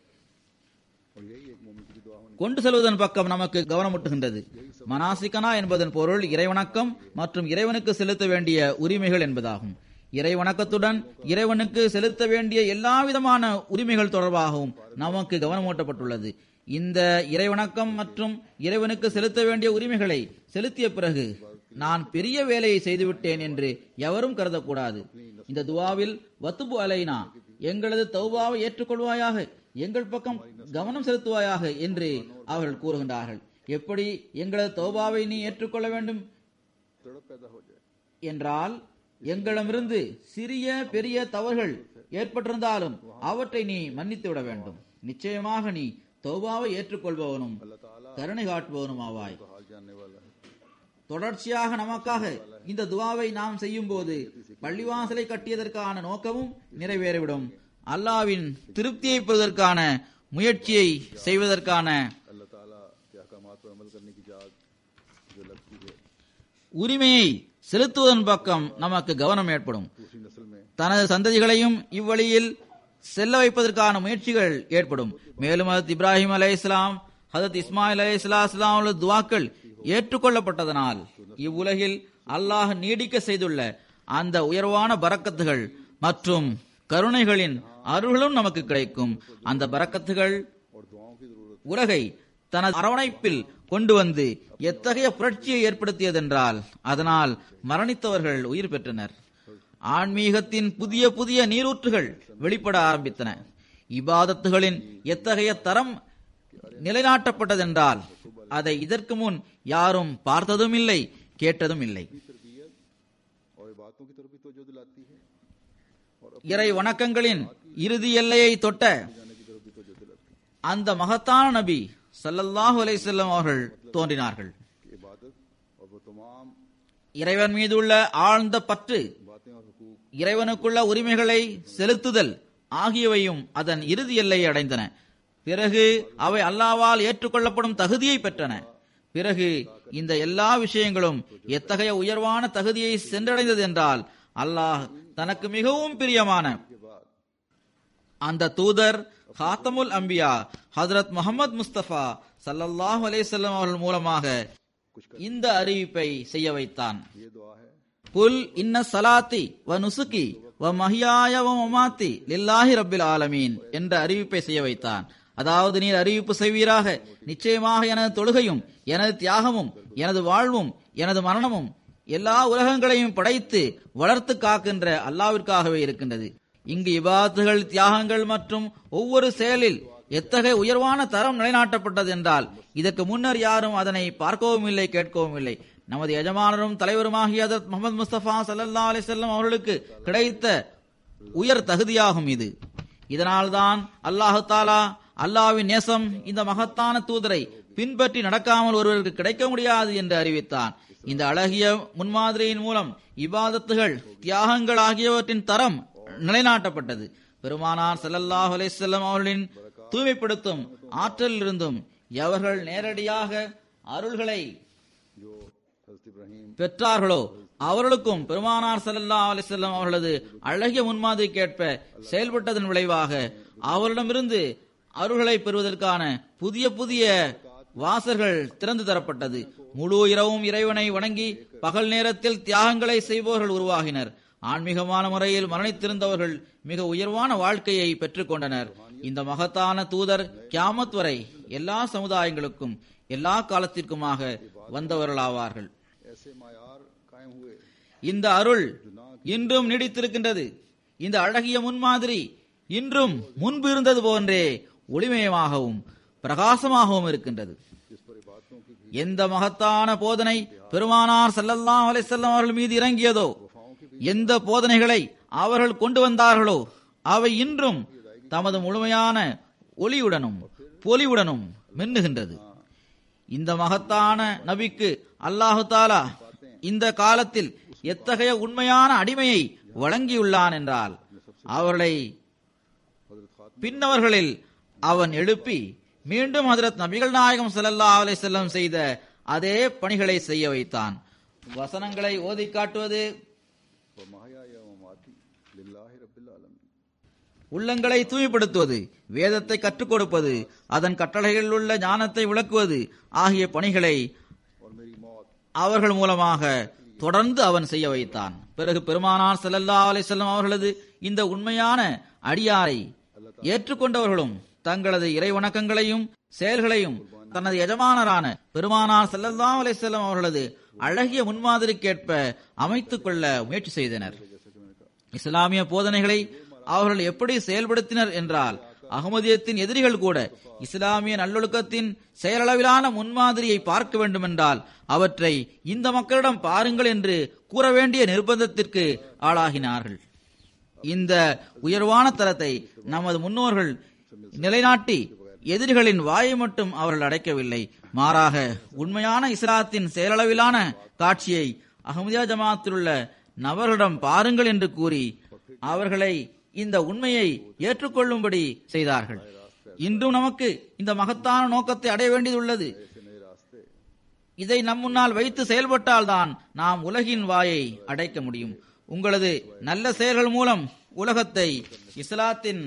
और यही एक मोमिन की दुआ होनी கொண்டு செல்வதன் பக்கம் நமக்கு கவனமூட்டுகின்றது மனாசிக்கனா என்பதன் பொருள் இறைவணக்கம் மற்றும் இறைவனுக்கு செலுத்த வேண்டிய உரிமைகள் என்பதாகும் இறைவணக்கத்துடன் இறைவனுக்கு செலுத்த வேண்டிய எல்லா விதமான உரிமைகள் தொடர்பாகவும் நமக்கு கவனமூட்டப்பட்டுள்ளது இந்த இறைவணக்கம் மற்றும் இறைவனுக்கு செலுத்த வேண்டிய உரிமைகளை செலுத்திய பிறகு நான் பெரிய வேலையை செய்துவிட்டேன் என்று எவரும் கருதக்கூடாது இந்த துவாவில் வத்துபு அலைனா எங்களது தௌபாவை ஏற்றுக்கொள்வாயாக எங்கள் பக்கம் கவனம் செலுத்துவாயாக என்று அவர்கள் கூறுகின்றார்கள் எப்படி எங்களது தௌபாவை நீ ஏற்றுக்கொள்ள வேண்டும் तड़प पैदा हो जाए என்றால் எங்களிடமிருந்து சிறிய பெரிய தவறுகள் ஏற்பட்டிருந்தாலும் அவற்றை நீ மன்னித்து விட வேண்டும் நிச்சயமாக நீ தௌபாவை ஏற்றுக்கொள்பவனும் अल्लाह ताला கருணை காட்டுபவனும் ஆவாய் तो हाल जानने वाला है தொடர்ச்சியாக நமக்காக இந்த துவாவை நாம் செய்யும் போது பள்ளிவாசலை கட்டியதற்கான நோக்கமும் நிறைவேறிவிடும் அல்லாவின் திருப்தியை பெறுவதற்கான முயற்சியை செய்வதற்கான अल्लाह ताला के अहकामात पर अमल करने की जाग जो लगती है உரிமையை செலுத்துவதன் பக்கம் நமக்கு கவனம் ஏற்படும் दूसरी नस्ल में தனது சந்ததிகளையும் இவ்வழியில் செல்ல வைப்பதற்கான முயற்சிகள் ஏற்படும் மேலும் ஹதரத் இப்ராஹிம் அலை இஸ்லாம் ஹதரத் இஸ்மாயில் அலை இஸ்லாம் துவாக்கள் ஏற்றுக்கொள்ளப்பட்டதனால் இவ்வுலகில் அல்லாஹ் நீடிக்க செய்துள்ள அந்த உயர்வான பரக்கத்துகள் மற்றும் கருணைகளின் அருளும் நமக்கு கிடைக்கும் அந்த பரக்கத்துகள் और दुआओं की जरूरत உலகை தனது அரவணைப்பில் கொண்டு வந்து எத்தகைய புரட்சியை ஏற்படுத்தியதென்றால் அதனால் மரணித்தவர்கள் உயிர் பெற்றனர் ஆன்மீகத்தின் புதிய புதிய நீரூற்றுகள் வெளிப்பட ஆரம்பித்தன இபாதத்துகளின் எத்தகைய தரம் நிலைநாட்டப்பட்டதென்றால் அதை இதற்கு முன் யாரும் பார்த்ததும் இல்லை கேட்டதும் இல்லை तरबियत और बातों की तरफ भी तवज्जो दिलाती है और இறை வணக்கங்களின் இறுதி எல்லையை தொட்ட जाने की तरफ भी तवज्जो दिलाती है அந்த மகத்தான நபி ஸல்லல்லாஹு அலைஹி வஸல்லம் அவர்கள் தோன்றினார்கள் कि इबादत और वो तमाम இறைவன் மீது உள்ள ஆழ்ந்த பற்று बातें और हुकूक இறைவனுக்குள்ள உரிமைகளை செலுத்துதல் ஆகியவையும் அதன் இறுதி எல்லையை அடைந்தன பிறகு அவை அல்லாவால் ஏற்றுக்கொள்ளப்படும் தகுதியை பெற்றன பிறகு இந்த எல்லா விஷயங்களும் எத்தகைய உயர்வான தகுதியை சென்றடைந்தது என்றால் அல்லாஹ் தனக்கு மிகவும் பிரியமான के बाद அந்த தூதர் ஹாத்தமுல் அம்பியா ஹஜரத் முகமது முஸ்தபா சல்லல்லாஹு அலைஹிஸ்ஸலாம் அவர்கள் மூலமாக இந்த அறிவிப்பை செய்ய வைத்தான் ये दुआ है குல் இன்ன சலாத்தி வ நுசுகி வ மஹியாய வ மமாத்தி லில்லாஹி ரப்பில் ஆலமீன் என்ற அறிவிப்பை செய்ய வைத்தான் அதாவது நீர் அறிவிப்பு செய்வீராக நிச்சயமாக எனது தொழுகையும் எனது தியாகமும் எனது வாழ்வும் எனது மரணமும் எல்லா உலகங்களையும் படைத்து வளர்த்து காக்கின்ற அல்லாவிற்காகவே இருக்கின்றது இங்கு இபாத்துகள் தியாகங்கள் மற்றும் ஒவ்வொரு செயலில் எத்தகைய உயர்வான தரம் நிலைநாட்டப்பட்டது என்றால் இதற்கு முன்னர் யாரும் அதனை பார்க்கவும் இல்லை கேட்கவும் இல்லை நமது எஜமானரும் தலைவருமாகிய ஹதரத் முகமது முஸ்தபா சல்லல்லா அலிசல்லம் அவர்களுக்கு கிடைத்த உயர் தகுதியாகும் இது இதனால்தான் அல்லாஹு தாலா அல்லாஹ்வின் நேசம் இந்த மகத்தான தூதரை பின்பற்றி நடக்காமல் ஒருவருக்கு கிடைக்க முடியாது என்று அறிவித்தான் இந்த அழகிய முன்மாதிரியின் மூலம் இபாதத்துகள் தியாகங்கள் ஆகியவற்றின் தரம் நிலைநாட்டப்பட்டது பெருமானார் ஸல்லல்லாஹு அலைஹி வஸல்லம் அவர்களின் தூய்மைப்படுத்தும் ஆற்றலில் இருந்தும் எவர்கள் நேரடியாக அருள்களை जो हजरत इब्राहिम பெற்றார்களோ அவர்களுக்கும் பெருமானார் ஸல்லல்லாஹு அலைஹி வஸல்லம் அவர்களது அழகிய முன்மாதிரிக்கேற்ப செயல்பட்டதன் விளைவாக அவரிடமிருந்து அருள்களை பெறுவதற்கான புதிய புதிய வாசல்கள் திறந்து தரப்பட்டது முழு இரவும் இறைவனை வணங்கி பகல் நேரத்தில் தியாகங்களை செய்பவர்கள் உருவாகினர் ஆன்மீகமான முறையில் மரணித்திருந்தவர்கள் மிக உயர்வான வாழ்க்கையை பெற்றுக்கொண்டனர் இந்த மகத்தான தூதர் கியாமத் வரை எல்லா சமுதாயங்களுக்கும் எல்லா காலத்திற்குமாக வந்தவர்களாவார்கள் ऐसे मायार कायम हुए இந்த அருள் இன்றும் நீடித்திருக்கின்றது இந்த அழகிய முன்மாதிரி இன்றும் முன்பு இருந்தது போன்றே ஒளிமயமாகவும் பிரகாசமாகவும் இருக்கின்றது जिस पर इबादतों की भी எந்த மகத்தான போதனை பெருமானார் ஸல்லல்லாஹு அலைஹி வஸல்லம் அவர்கள் மீது இறங்கியதோ எந்த போதனைகளை அவர்கள் கொண்டு வந்தார்களோ அவை இன்றும் தமது முழுமையான ஒளியுடனும் பொலிவுடனும் மின்னுகின்றது இந்த மகத்தான நபிக்கு அல்லாஹு தாலா இந்த காலத்தில் எத்தகைய உண்மையான அடிமையை வழங்கியுள்ளான் என்றால் அவர்களை பின்னவர்களில் அவன் எழுப்பி மீண்டும் ஹதரத் நபிகள் நாயகம் ஸல்லல்லாஹு அலைஹி வஸல்லம் செய்த அதே பணிகளை செய்ய வைத்தான் வசனங்களை ஓதி காட்டுவது वमाया वमाती लिल्लाहि रब्बिल आलमीन உள்ளங்களை தூய்மைப்படுத்துவது வேதத்தை கற்றுக் கொடுப்பது அதன் கட்டளைகளில் உள்ள ஞானத்தை விளக்குவது ஆகிய பணிகளை और मेरी मौत அவர்கள் மூலமாக தொடர்ந்து அவன் செய்ய வைத்தான் பிறகு பெருமானார் ஸல்லல்லாஹு அலைஹி வஸல்லம் அவர்களது இந்த உண்மையான அடியாரை ஏற்றுக்கொண்டவர்களும் தங்களது இறை வணக்கங்களையும் செயல்களையும் தனது எஜமானரான பெருமானார் ஸல்லல்லாஹு அலைஹி வஸல்லம் அவர்களது அழகிய முன்மாதிரிக்கேற்ப அமைத்துக் கொள்ள முயற்சி செய்தனர் இஸ்லாமிய போதனைகளை அவர்கள் எப்படி செயல்படுத்தினர் என்றால் அகமதியத்தின் எதிரிகள் கூட இஸ்லாமிய நல்லொழுக்கத்தின் செயலளவிலான முன்மாதிரியை பார்க்க வேண்டும் என்றால் அவற்றை இந்த மக்களிடம் பாருங்கள் என்று கூற வேண்டிய நிர்பந்தத்திற்கு ஆளாகினார்கள் இந்த உயர்வான தரத்தை நமது முன்னோர்கள் நிலைநாட்டி எதிரிகளின் வாயை மட்டும் அவர்கள் அடைக்கவில்லை மாறாக உண்மையான இஸ்லாத்தின் செயலளவிலான காட்சியை அகமதியா ஜமாத்தில் உள்ள நபர்களிடம் பாருங்கள் என்று கூறி அவர்களை இந்த உண்மையை ஏற்றுக்கொள்ளும்படி செய்தார்கள் இன்றும் நமக்கு இந்த மகத்தான நோக்கத்தை அடைய வேண்டியதுள்ளது இதை நம் முன்னால் வைத்து செயல்பட்டால்தான் நாம் உலகின் வாயை அடைக்க முடியும் உங்களது நல்ல செயல்கள் மூலம் உலகத்தை இஸ்லாத்தின்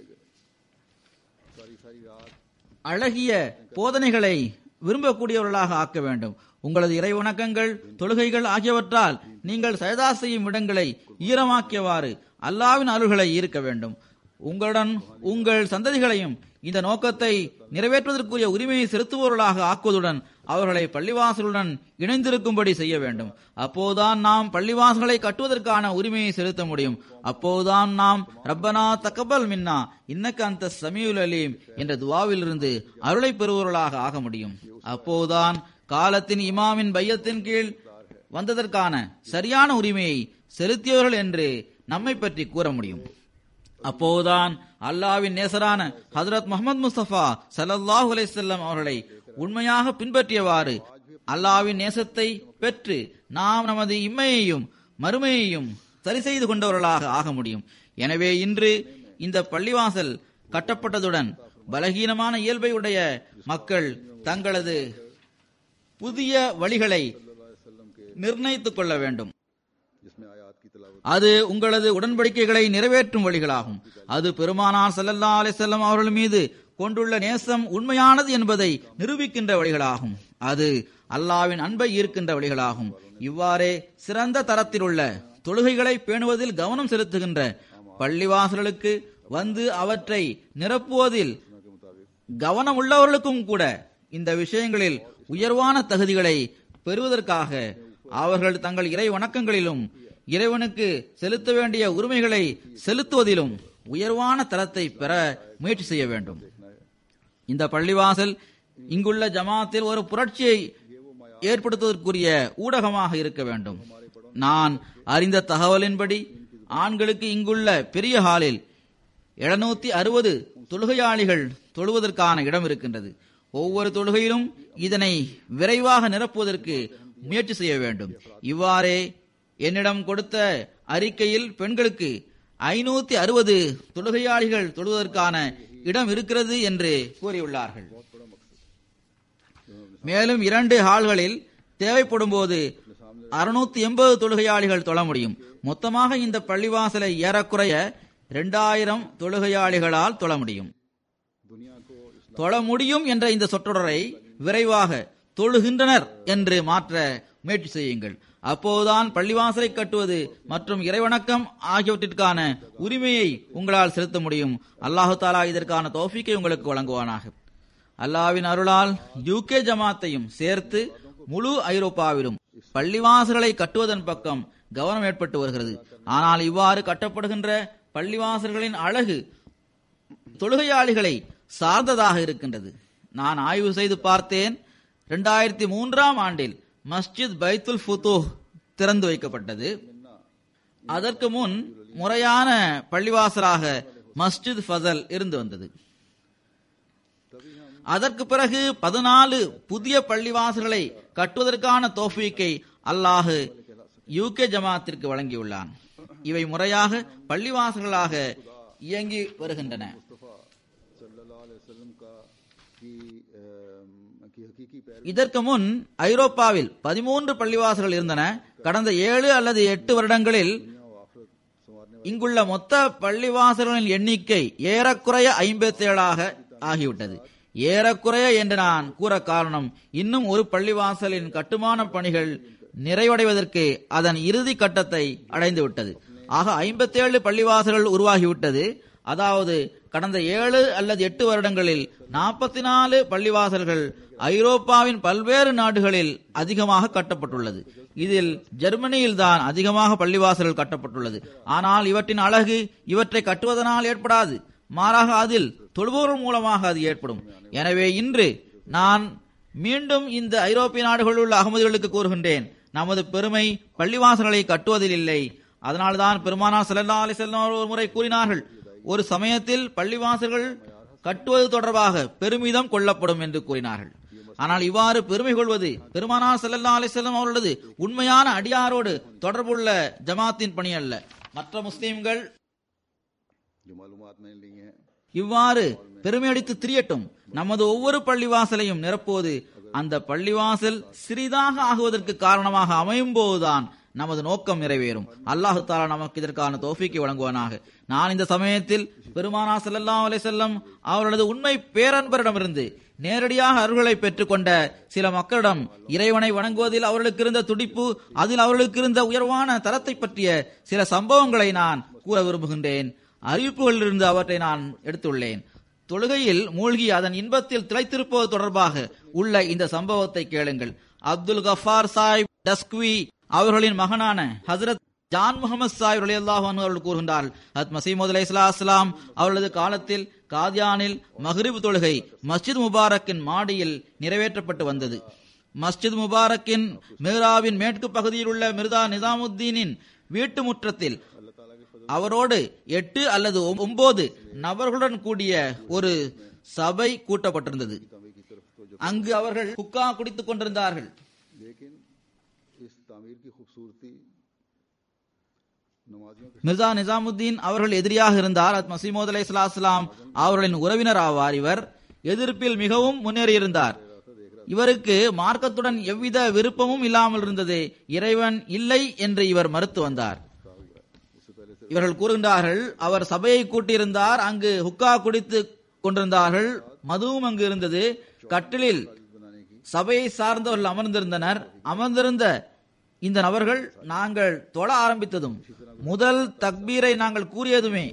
அழகிய போதனைகளை விரும்பக்கூடியவர்களாக ஆக்க வேண்டும் உங்களது இறை வணக்கங்கள் தொழுகைகள் ஆகியவற்றால் நீங்கள் சயதா செய்யும் இடங்களை ஈரமாக்கியவாறு அல்லாவின் அருள்களை ஈர்க்க வேண்டும் உங்களுடன் உங்கள் சந்ததிகளையும் இந்த நோக்கத்தை நிறைவேற்றுவதற்குரிய உரிமையை செலுத்துபவர்களாக ஆக்குவதுடன் அவர்களை பள்ளிவாசலுடன் இணைந்திருக்கும்படி செய்ய வேண்டும் அப்போதுதான் நாம் பள்ளிவாசல்களை கட்டுவதற்கான உரிமையை செலுத்த முடியும் அப்போதுதான் நாம் ரப்பனா தக்கபல் மின்னா இன்னக்க அந்த சமீவுல் அலீம் என்ற துவாவிலிருந்து அருளை பெறுபவர்களாக ஆக முடியும் அப்போதுதான் காலத்தின் இமாமின் பையத்தின் கீழ் வந்ததற்கான சரியான உரிமையை செலுத்தியவர்கள் என்று நம்மை பற்றி கூற முடியும் அப்போதுதான் அல்லாவின் நேசரான ஹஜரத் முகமது முஸ்தபா சல்லல்லாஹு அலைஹிஸ்ஸல்லம் அவர்களை உண்மையாக பின்பற்றியவாறு அல்லாவின் நேசத்தை பெற்று நாம் நமது இம்மையையும் மறுமையையும் சரி செய்து கொண்டவர்களாக ஆக முடியும் எனவே இன்று இந்த பள்ளிவாசல் கட்டப்பட்டதுடன் பலகீனமான இயல்பை உடைய மக்கள் தங்களது புதிய வழிகளை நிர்ணயித்துக் கொள்ள வேண்டும் जिसमें आयात की तलावत அது உங்களது உடன்படிக்கைகளை நிறைவேற்றும் வழிகளாகும் அது பெருமானார் ஸல்லல்லாஹு அலைஹி வஸல்லம் அவர்கள் மீது கொண்டுள்ள நேசம் உண்மையானது என்பதை நிரூபிக்கின்ற வழிகளாகும் அது அல்லாவின் அன்பை ஈர்க்கின்ற வழிகளாகும் இவ்வாறே சிறந்த தரத்தில் உள்ள தொழுகைகளை பேணுவதில் கவனம் செலுத்துகின்ற பள்ளிவாசல்களுக்கு வந்து அவற்றை நிரப்புவதில் கவனம் உள்ளவர்களுக்கும் கூட இந்த விஷயங்களில் உயர்வான தகுதிகளை பெறுவதற்காக அவர்கள் தங்கள் இறை வணக்கங்களிலும் இறைவனுக்கு செலுத்த வேண்டிய உரிமைகளை செலுத்துவதிலும் உயர்வான தரத்தை பெற முயற்சி செய்ய வேண்டும் இந்த பள்ளிவாசல் இங்குள்ள ஜமாத்தில் ஒரு புரட்சியை ஏற்படுத்துவதற்குரிய ஊடகமாக இருக்க வேண்டும் நான் அறிந்த தகவலின்படி ஆண்களுக்கு இங்குள்ள பெரிய ஹாலில் எழுநூத்தி அறுபது தொழுகையாளிகள் தொழுவதற்கான இடம் இருக்கின்றது ஒவ்வொரு தொழுகையிலும் இதனை விரைவாக நிரப்புவதற்கு முயற்சி செய்ய வேண்டும் இவ்வாறே என்னிடம் கொடுத்த அறிக்கையில் பெண்களுக்கு ஐநூத்தி அறுபது தொழுகையாளிகள் தொழுவதற்கான இடம் இருக்கிறது என்று கூறியுள்ளார்கள் மேலும் இரண்டு ஹால்களில் தேவைப்படும் போது அறுநூத்தி எண்பது தொழுகையாளிகள் தொழ முடியும் மொத்தமாக இந்த பள்ளிவாசலை ஏறக்குறைய இரண்டாயிரம் தொழுகையாளிகளால் தொழ முடியும் दुनिया को इस தொழ முடியும் என்ற இந்த சொற்றொடரை விரைவாக தொழுகின்றனர் என்று மாற்ற முயற்சி செய்யுங்கள் அப்போதுதான் பள்ளிவாசலை கட்டுவது மற்றும் இறைவணக்கம் ஆகியவற்றிற்கான உரிமையை உங்களால் செலுத்த முடியும் அல்லாஹு தாலா இதற்கான தௌஃபீக்கை உங்களுக்கு வழங்குவானாக அல்லாவின் அருளால் யூகே ஜமாத்தையும் சேர்த்து முழு ஐரோப்பாவிலும் பள்ளிவாசல்களை கட்டுவதன் பக்கம் கவனம் ஏற்பட்டு வருகிறது ஆனால் இவ்வாறு கட்டப்படுகின்ற பள்ளிவாசல்களின் அழகு தொழுகையாளிகளை சார்ந்ததாக இருக்கின்றது நான் ஆய்வு செய்து பார்த்தேன் இரண்டாயிரத்தி மூன்றாம் ஆண்டில் மஸ்ஜித் பைத்துல் ஃபுதூஹ் திறந்து வைக்கப்பட்டது அதற்கு முன் முறையான பள்ளிவாசலாக மஸ்ஜித் ஃபசல் இருந்து வந்தது அதற்கு பிறகு பதினாலு புதிய பள்ளிவாசல்களை கட்டுவதற்கான தோஃபீக்கை அல்லாஹு யூகே ஜமாத்திற்கு வழங்கியுள்ளான் இவை முறையாக பள்ளிவாசல்களாக இயங்கி வருகின்றன मुस्तफ़ा सल्लल्लाहु अलैहि वसल्लम का की अम, की हकीकी पैरवी இதற்கு முன் ஐரோப்பாவில் பதிமூன்று பள்ளிவாசல்கள் இருந்தன கடந்த ஏழு அல்லது எட்டு வருடங்களில் दुनिया व आखिरत संवारने இங்குள்ள மொத்த பள்ளிவாசல்களின் எண்ணிக்கை ஏறக்குறைய ஐம்பத்தி ஏழாக ஆகிவிட்டது ஏறக்குறைய என்று நான் கூற காரணம் இன்னும் ஒரு பள்ளிவாசலின் கட்டுமான பணிகள் நிறைவடைவதற்கு அதன் இறுதி கட்டத்தை அடைந்து விட்டது ஆக ஐம்பத்தி ஏழு பள்ளிவாசல்கள் உருவாகிவிட்டது அதாவது கடந்த ஏழு அல்லது எட்டு வருடங்களில் நாற்பத்தி நாலு பள்ளிவாசல்கள் ஐரோப்பாவின் பல்வேறு நாடுகளில் அதிகமாக கட்டப்பட்டுள்ளது இதில் ஜெர்மனியில் தான் அதிகமாக பள்ளிவாசல்கள் கட்டப்பட்டுள்ளது ஆனால் இவற்றின் அழகு இவற்றை கட்டுவதனால் ஏற்படாது மாறாக அதில் தொழுபவர்கள் மூலமாக அது ஏற்படும் எனவே இன்று நான் மீண்டும் இந்த ஐரோப்பிய நாடுகளில் உள்ள அகமதிகளுக்கு கூறுகின்றேன் நமது பெருமை பள்ளிவாசல்களை கட்டுவதில் இல்லை அதனால்தான் பெருமானார் ஸல்லல்லாஹு அலைஹி வஸல்லம் அவர்கள் ஒரு முறை கூறினார்கள் ஒரு சமயத்தில் பள்ளிவாசல்கள் கட்டுவது தொடர்பாக பெருமிதம் கொள்ளப்படும் என்று கூறினார்கள் ஆனால் இவ்வாறு பெருமை கொள்வது பெருமானார் ஸல்லல்லாஹு அலைஹி வஸல்லம் அவர்களது உண்மையான அடியாரோடு தொடர்புள்ள ஜமாத்தின் பணி அல்ல மற்ற முஸ்லிம்கள் जो मालूमात मैंने ली हैं இவ்வாறு பெருமையடித்து திரியட்டும் நமது ஒவ்வொரு பள்ளிவாசலையும் நிரப்புவது அந்த பள்ளிவாசல் சிறிதாக ஆகுவதற்கு காரணமாக அமையும் போதுதான் நமது நோக்கம் நிறைவேறும் அல்லாஹு தாலா நமக்கு இதற்கான தோஃபிக்கை வழங்குவானாக நான் இந்த சமயத்தில் பெருமானா ஸல்லல்லாஹு அலைஹி வஸல்லம் அவர்களது உண்மை பேரன்பரிடமிருந்து நேரடியாக அருள்களை பெற்றுக்கொண்ட சில மக்களிடம் இறைவனை வணங்குவதில் அவர்களுக்கு இருந்த துடிப்பு அதில் அவர்களுக்கு இருந்த உயர்வான தரத்தை பற்றிய சில சம்பவங்களை நான் கூற விரும்புகின்றேன் அறிவிப்புகளிலிருந்து அவற்றை நான் எடுத்துள்ளேன் தொழுகையில் மூழ்கி அதன் இன்பத்தில் திளைத்திருப்பது தொடர்பாக உள்ள இந்த சம்பவத்தை கேளுங்கள் அப்துல் கஃபார் சாஹிப் டஸ்க்வி அவர்களின் மகனான ஹசரத் ஜான் முகமது சாஹிப் ரலியல்லாஹு அன்ஹு அவர்கள் கூறுகின்றார்கள் ஹத் மசீமது அலை இஸ்லாம் அவர்களது காலத்தில் காதியானில் மஹ்ரிப் தொழுகை மஸ்ஜித் முபாரக்கின் மாடியில் நிறைவேற்றப்பட்டு வந்தது மஸ்ஜித் முபாரக்கின் மிர்ராவின் மேற்கு பகுதியில் உள்ள மிர்தா நிசாமுத்தீனின் வீட்டு முற்றத்தில் அவரோடு எட்டு அல்லது ஒன்பது நபர்களுடன் கூடிய ஒரு சபை கூட்டப்பட்டிருந்தது அங்கு அவர்கள் குக்கா குடித்துக் கொண்டிருந்தார்கள் लेकिन इस तामीर की खूबसूरती नमाजियों के மிர்சா நிசாமுத்தீன் அவர்கள் எதிரியாக இருந்தார் அத் மசீமோத் அலை இஸ்லாம் அவர்களின் உறவினர் ஆவார் இவர் எதிர்ப்பில் மிகவும் முன்னேறியிருந்தார் இவருக்கு மார்க்கத்துடன் எவ்வித விருப்பமும் இல்லாமல் இருந்தது இறைவன் இல்லை என்று இவர் மறுத்து வந்தார் இவர்கள் கூறுகின்றார்கள் அவர் சபையை கூட்டியிருந்தார் அங்கு ஹுக்கா குடித்து கொண்டிருந்தார்கள் மதுவும் அங்கு இருந்தது கட்டிலில் சபையை சார்ந்தவர்கள் அமர்ந்திருந்தனர் அமர்ந்திருந்த இந்த நபர்கள் நாங்கள் தொழ ஆரம்பித்ததும் முதல் தக்பீரை நாங்கள் கூறியதுமே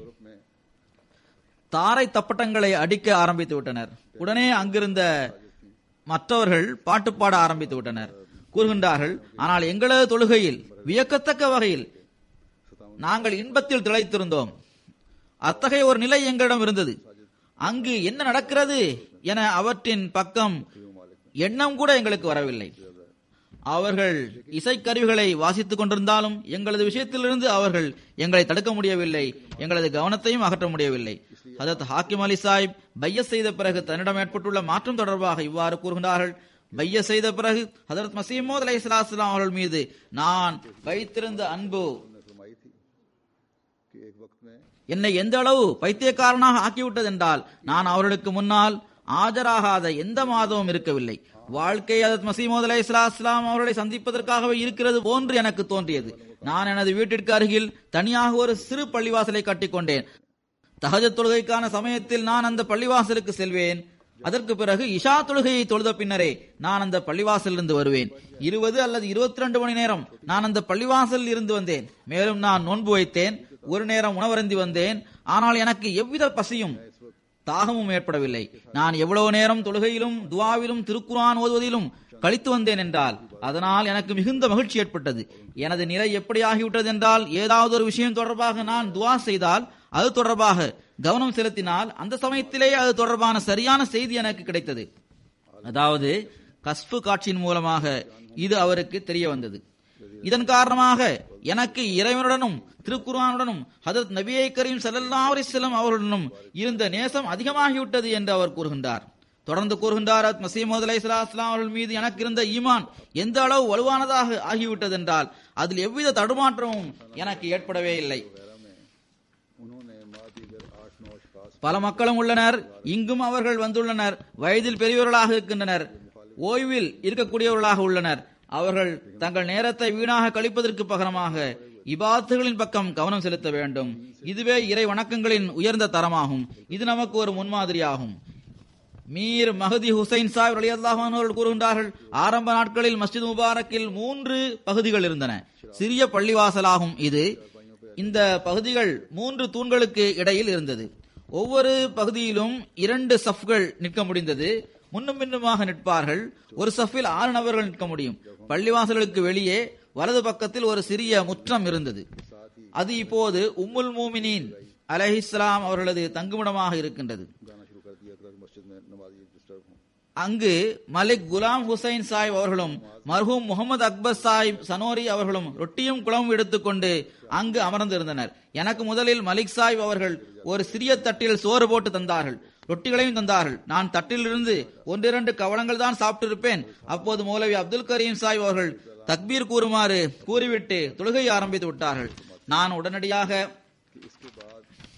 தாரை தப்பட்டங்களை அடிக்க ஆரம்பித்து விட்டனர் உடனே அங்கிருந்த மற்றவர்கள் பாட்டு பாட ஆரம்பித்து விட்டனர் கூறுகின்றார்கள் ஆனால் எங்களது தொழுகையில் வியக்கத்தக்க வகையில் நாங்கள் இன்பத்தில் திளைத்திருந்தோம் அத்தகைய ஒரு நிலை எங்களிடம் இருந்தது அங்கு என்ன நடக்கிறது என அவற்றின் பக்கம் எண்ணம் கூட எங்களுக்கு வரவில்லை அவர்கள் இசைக்கருவிகளை வாசித்துக் கொண்டிருந்தாலும் எங்களது விஷயத்திலிருந்து அவர்கள் எங்களை தடுக்க முடியவில்லை எங்களது கவனத்தையும் அகற்ற முடியவில்லை அதத் ஹாக்கிம் அலி சாஹிப் பைய செய்த பிறகு தன்னிடம் ஏற்பட்டுள்ள மாற்றம் தொடர்பாக இவ்வாறு கூறுகின்றார்கள் பைய செய்த பிறகு ஹதரத் மசீமோத் அலை இஸ்லாம் அவர்கள் மீது நான் வைத்திருந்த அன்பு फरमाई थी कि एक वक्त में என்னை எந்த அளவு பைத்தியக்காரனாக ஆக்கிவிட்டது என்றால் நான் அவர்களுக்கு முன்னால் ஆஜராகாத எந்த மாதமும் இருக்கவில்லை வாழ்க்கை அதத் மசீமோத் அலை இஸ்லாம் அவர்களை சந்திப்பதற்காகவே இருக்கிறது போன்று எனக்கு தோன்றியது நான் எனது வீட்டிற்கு அருகில் தனியாக ஒரு சிறு பள்ளிவாசலை கட்டிக்கொண்டேன் தஹஜத் தொழுகைக்கான சமயத்தில் நான் அந்த பள்ளிவாசலுக்கு செல்வேன் அதற்கு பிறகு இஷா தொழுகையை தொழுத பின்னரே நான் அந்த பள்ளிவாசலிருந்து வருவேன் இருபது அல்லது இருபத்தி ரெண்டு மணி நேரம் நான் அந்த பள்ளிவாசலில் இருந்து வந்தேன் மேலும் நான் நோன்பு வைத்தேன் ஒரு நேரம் உணவருந்தி வந்தேன் ஆனால் எனக்கு எவ்வித பசியும் தாகமும் ஏற்படவில்லை நான் எவ்வளவு நேரம் தொழுகையிலும் துவாவிலும் திருக்குரான் ஓதுவதிலும் கழித்து வந்தேன் என்றால் அதனால் எனக்கு மிகுந்த மகிழ்ச்சி ஏற்பட்டது எனது நிலை எப்படி ஆகிவிட்டது என்றால் ஏதாவது ஒரு விஷயம் தொடர்பாக நான் துவா செய்தால் அது தொடர்பாக கவனம் செலுத்தினால் அந்த சமயத்திலேயே அது தொடர்பான சரியான செய்தி எனக்கு கிடைத்தது அதாவது கஸ்பு காட்சியின் மூலமாக இது அவருக்கு தெரிய வந்தது இதன் காரணமாக எனக்கு இறைவனுடனும் திருக்குர்ஆனுடனும் ஹதரத் நபியை கரீம் ஸல்லல்லாஹு அலைஹி வஸல்லம் அவர்களுடனும் இருந்த நேசம் அதிகமாகிவிட்டது என்று அவர் கூறுகின்றார் தொடர்ந்து கூறுகின்றார் மசீமது அலை அவர்கள் மீது எனக்கு இருந்த ஈமான் எந்த அளவு வலுவானதாக ஆகிவிட்டது என்றால் அதில் எவ்வித தடுமாற்றமும் எனக்கு ஏற்படவே இல்லை वगैरह में उन्होंने मादीगर आठ नौ अशखास பல மக்களும் உள்ளனர் இங்கும் அவர்கள் வந்துள்ளனர் வயதில் பெரியவர்களாக இருக்கின்றனர் ஓய்வில் இருக்கக்கூடியவர்களாக உள்ளனர் அவர்கள் தங்கள் நேரத்தை வீணாக கழிப்பதற்கு பகரமாக இபாத்துகளின் பக்கம் கவனம் செலுத்த வேண்டும் இதுவே இறை வணக்கங்களின் உயர்ந்த தரமாகும் இது நமக்கு ஒரு முன்மாதிரியாகும் மீர் மஹதி ஹுசைன் சாஹிப் அலி அவர்கள் கூறுகின்றார்கள் ஆரம்ப நாட்களில் மஸ்ஜித் முபாரக்கில் மூன்று பகுதிகள் இருந்தன சிறிய பள்ளிவாசலாகும் இது இந்த பகுதிகள் மூன்று தூண்களுக்கு இடையில் இருந்தது ஒவ்வொரு பகுதியிலும் இரண்டு சஃப்கள் நிற்க முடிந்தது முன்னும் பின்னுமாக நிற்பார்கள் ஒரு சஃபில் ஆறு நபர்கள் நிற்க முடியும் பள்ளிவாசல்களுக்கு வெளியே வலது பக்கத்தில் ஒரு சிறிய முற்றம் இருந்தது அது இப்போது உம்முல் மூமினின் அலஹிஸ்லாம் அவர்களது தங்குமிடமாக இருக்கின்றது गाना शुरू कर दिया अगर मस्जिद में नमाजी डिस्टर्ब हों அங்கு மலிக் குலாம் ஹுசைன் சாஹிப் அவர்களும் மர்ஹூம் முகமது அக்பர் சாஹிப் சனோரி அவர்களும் ரொட்டியும் குளமும் எடுத்துக்கொண்டு அங்கு அமர்ந்திருந்தனர் எனக்கு முதலில் மலிக் சாஹிப் அவர்கள் ஒரு சிறிய தட்டில் சோறு போட்டு தந்தார்கள் ரொட்டிகளையும் தந்தார்கள் நான் தட்டிலிருந்து ஒன்றிரண்டு கவளங்கள் தான் சாப்பிட்டிருப்பேன் அப்போது மௌலவி அப்துல் கரீம் சாஹிப் அவர்கள் தக்பீர் கூறுமாறு கூறிவிட்டு தொழுகை ஆரம்பித்து விட்டார்கள் நான் உடனடியாக कि इसके बाद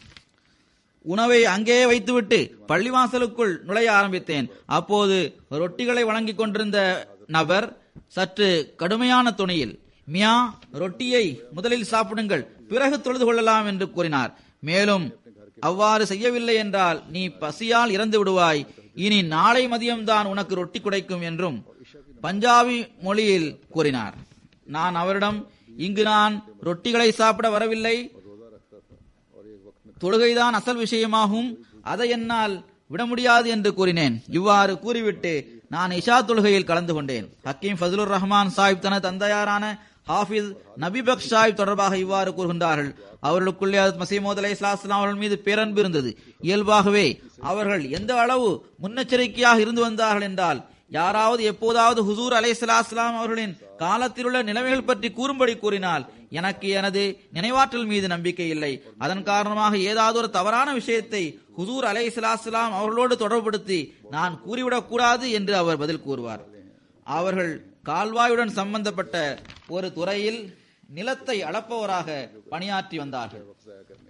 உணவை அங்கேயே வைத்துவிட்டு பள்ளிவாசலுக்குள் நுழைய ஆரம்பித்தேன் அப்போது ரொட்டிகளை வழங்கிக் கொண்டிருந்த நபர் சற்று கடுமையான துணியில் மியா ரொட்டியை முதலில் சாப்பிடுங்கள் பிறகு தொழுது கொள்ளலாம் என்று கூறினார் மேலும் அவ்வாறு செய்யவில்லை என்றால் நீ பசியால் இறந்து விடுவாய் இனி நாளை மதியம்தான் உனக்கு ரொட்டி குடைக்கும் என்றும் பஞ்சாபி மொழியில் கூறினார் நான் அவரிடம் இங்கு நான் ரொட்டிகளை சாப்பிட வரவில்லை रोजा रखता था और एक वक्त में தொழுகைதான் அசல் விஷயமாகும் அதை என்னால் விட முடியாது என்று கூறினேன் இவ்வாறு கூறிவிட்டு நான் இஷா தொழுகையில் கலந்து கொண்டேன் ஹக்கீம் ஃபதுலுர் ரஹ்மான் சாஹிப் தனது தந்தையாரான ஹாஃபிஸ் நபிபக் சாஹிப் தொடர்பாக இவ்வாறு கூறுகின்றார்கள் அவர்களுக்குள்ளே மசீமோத் அலை இஸ்லாம் அவர்கள் மீது பேரன்பு இருந்தது இயல்பாகவே அவர்கள் எந்த அளவு முன்னெச்சரிக்கையாக இருந்து வந்தார்கள் என்றால் யாராவது எப்போதாவது ஹுசூர் அலை சலாஸ்லாம் அவர்களின் காலத்தில் உள்ள நிலைமைகள் பற்றி கூறும்படி கூறினால் எனக்கு எனது நினைவாற்றல் மீது நம்பிக்கை இல்லை அதன் காரணமாக ஏதாவது ஒரு தவறான விஷயத்தை ஹுசூர் அலை சலாஸ்லாம் அவர்களோடு தொடர்புபடுத்தி நான் கூறிவிடக் கூடாது என்று அவர் பதில் கூறுவார் அவர்கள் கால்வாயுடன் சம்பந்தப்பட்ட ஒரு துறையில் நிலத்தை அளப்பவராக பணியாற்றி வந்தார்கள் वक्त ज़ाया करने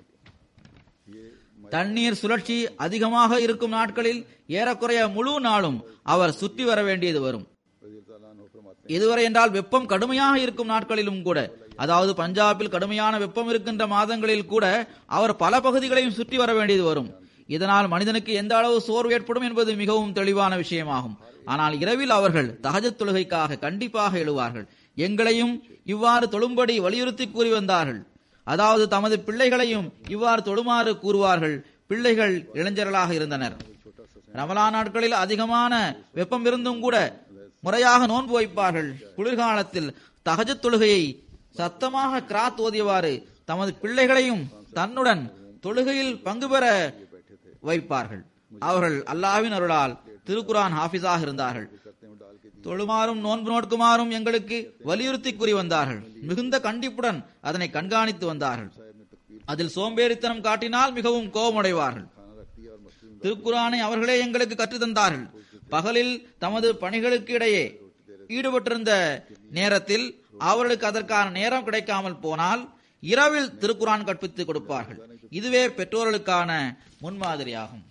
के ये தண்ணீர் சுழற்சி அதிகமாக இருக்கும் நாட்களில் ஏறக்குறைய முழு நாளும் அவர் சுற்றி வர வேண்டியது வரும் रजी अल्लाह अन्हु फरमाते இதுவரை என்றால் வெப்பம் கடுமையாக இருக்கும் நாட்களிலும் கூட அதாவது பஞ்சாபில் கடுமையான வெப்பம் இருக்கின்ற மாதங்களில் கூட அவர் பல பகுதிகளையும் சுற்றி வர வேண்டியது வரும் இதனால் மனிதனுக்கு எந்த அளவு சோர்வு ஏற்படும் என்பது மிகவும் தெளிவான விஷயமாகும் ஆனால் இரவில் அவர்கள் தகஜத் தொழுகைக்காக கண்டிப்பாக எழுவார்கள் எங்களையும் இவ்வாறு தொழும்படி வலியுறுத்தி கூறி வந்தார்கள் அதாவது தமது பிள்ளைகளையும் இவ்வாறு தொழுமாறு கூறுவார்கள் பிள்ளைகள் இளைஞர்களாக இருந்தனர் ரமலா நாட்களில் அதிகமான வெப்பம் இருந்தும் கூட முறையாக நோன்பு வைப்பார்கள் குளிர்காலத்தில் தகஜத் தொழுகையை சத்தமாக கிராத் ஓதியவாறு தமது பிள்ளைகளையும் தன்னுடன் தொழுகையில் பங்கு பெற வைப்பார்கள் அவர்கள் அல்லாஹ்வின் அருளால் திருக்குரான் ஹாஃபிஸாக இருந்தார்கள் करते हैं डाल के दिए தொழுமாறும் நோன்பு நோட்குமாறும் எங்களுக்கு வலியுறுத்தி கூறி வந்தார்கள் மிகுந்த கண்டிப்புடன் அதனை கண்காணித்து வந்தார்கள் साहब ने तकबीर அதில் சோம்பேறித்தனம் காட்டினால் மிகவும் கோபமடைவார்கள் खाना रख दिया और मस्जिद में திருக்குரானை அவர்களே எங்களுக்கு கற்றுத் தந்தார்கள் பகலில் தமது பணிகளுக்கு இடையே ஈடுபட்டிருந்த நேரத்தில் அவர்களுக்கு அதற்கான நேரம் கிடைக்காமல் போனால் இரவில் திருக்குரான் கற்பித்து கொடுப்பார்கள் இதுவே பெற்றோர்களுக்கான முன்மாதிரியாகும்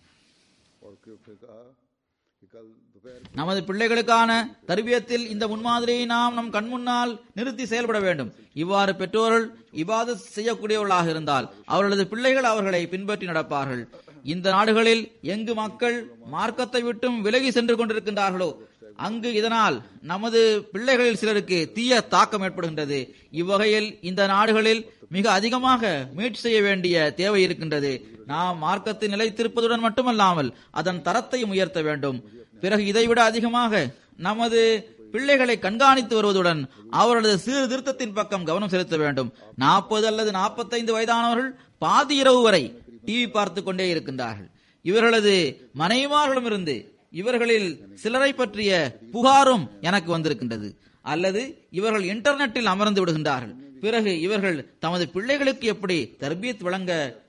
और फिर फिर कहा कि कल दोपहर நமது பிள்ளைகளுக்கான தர்பியத்தில் இந்த முன்மாதிரியை நாம் நம் கண்முன்னால் நிறுத்தி செயல்பட வேண்டும் இவ்வாறு பெற்றோர்கள் இபாதத் செய்யக்கூடியவர்களாக இருந்தால் அவர்களது பிள்ளைகள் அவர்களை பின்பற்றி நடப்பார்கள் இந்த நாடுகளில் எங்கு மக்கள் மார்க்கத்தை விட்டும் விலகி சென்று கொண்டிருக்கின்றார்களோ அங்கு இதனால் நமது பிள்ளைகளில் சிலருக்கு தீய தாக்கம் ஏற்படுகின்றது இவ்வகையில் இந்த நாடுகளில் மிக அதிகமாக மீட் செய்ய வேண்டிய தேவை இருக்கின்றது நாம் மார்க்கத்தை நிலைத்திருப்பதுடன் மட்டுமல்லாமல் அதன் தரத்தையும் உயர்த்த வேண்டும் பிறகு இதைவிட அதிகமாக நமது பிள்ளைகளை கண்காணித்து வருவதுடன் அவர்களது சீர்திருத்தத்தின் பக்கம் கவனம் செலுத்த வேண்டும் நாற்பது அல்லது நாற்பத்தைந்து வயதானவர்கள் பாதி இரவு வரை டிவி பார்த்து கொண்டே இருக்கின்றார்கள் இவர்களது மனைவிமார்களும் இருந்து இவர்களில் சிலரை பற்றிய புகாரும் எனக்கு வந்திருக்கின்றது அல்லது இவர்கள் இன்டர்நெட்டில் அமர்ந்து விடுகின்றார்கள் பிறகு இவர்கள் தமது பிள்ளைகளுக்கு எப்படி தர்பியத் வழங்க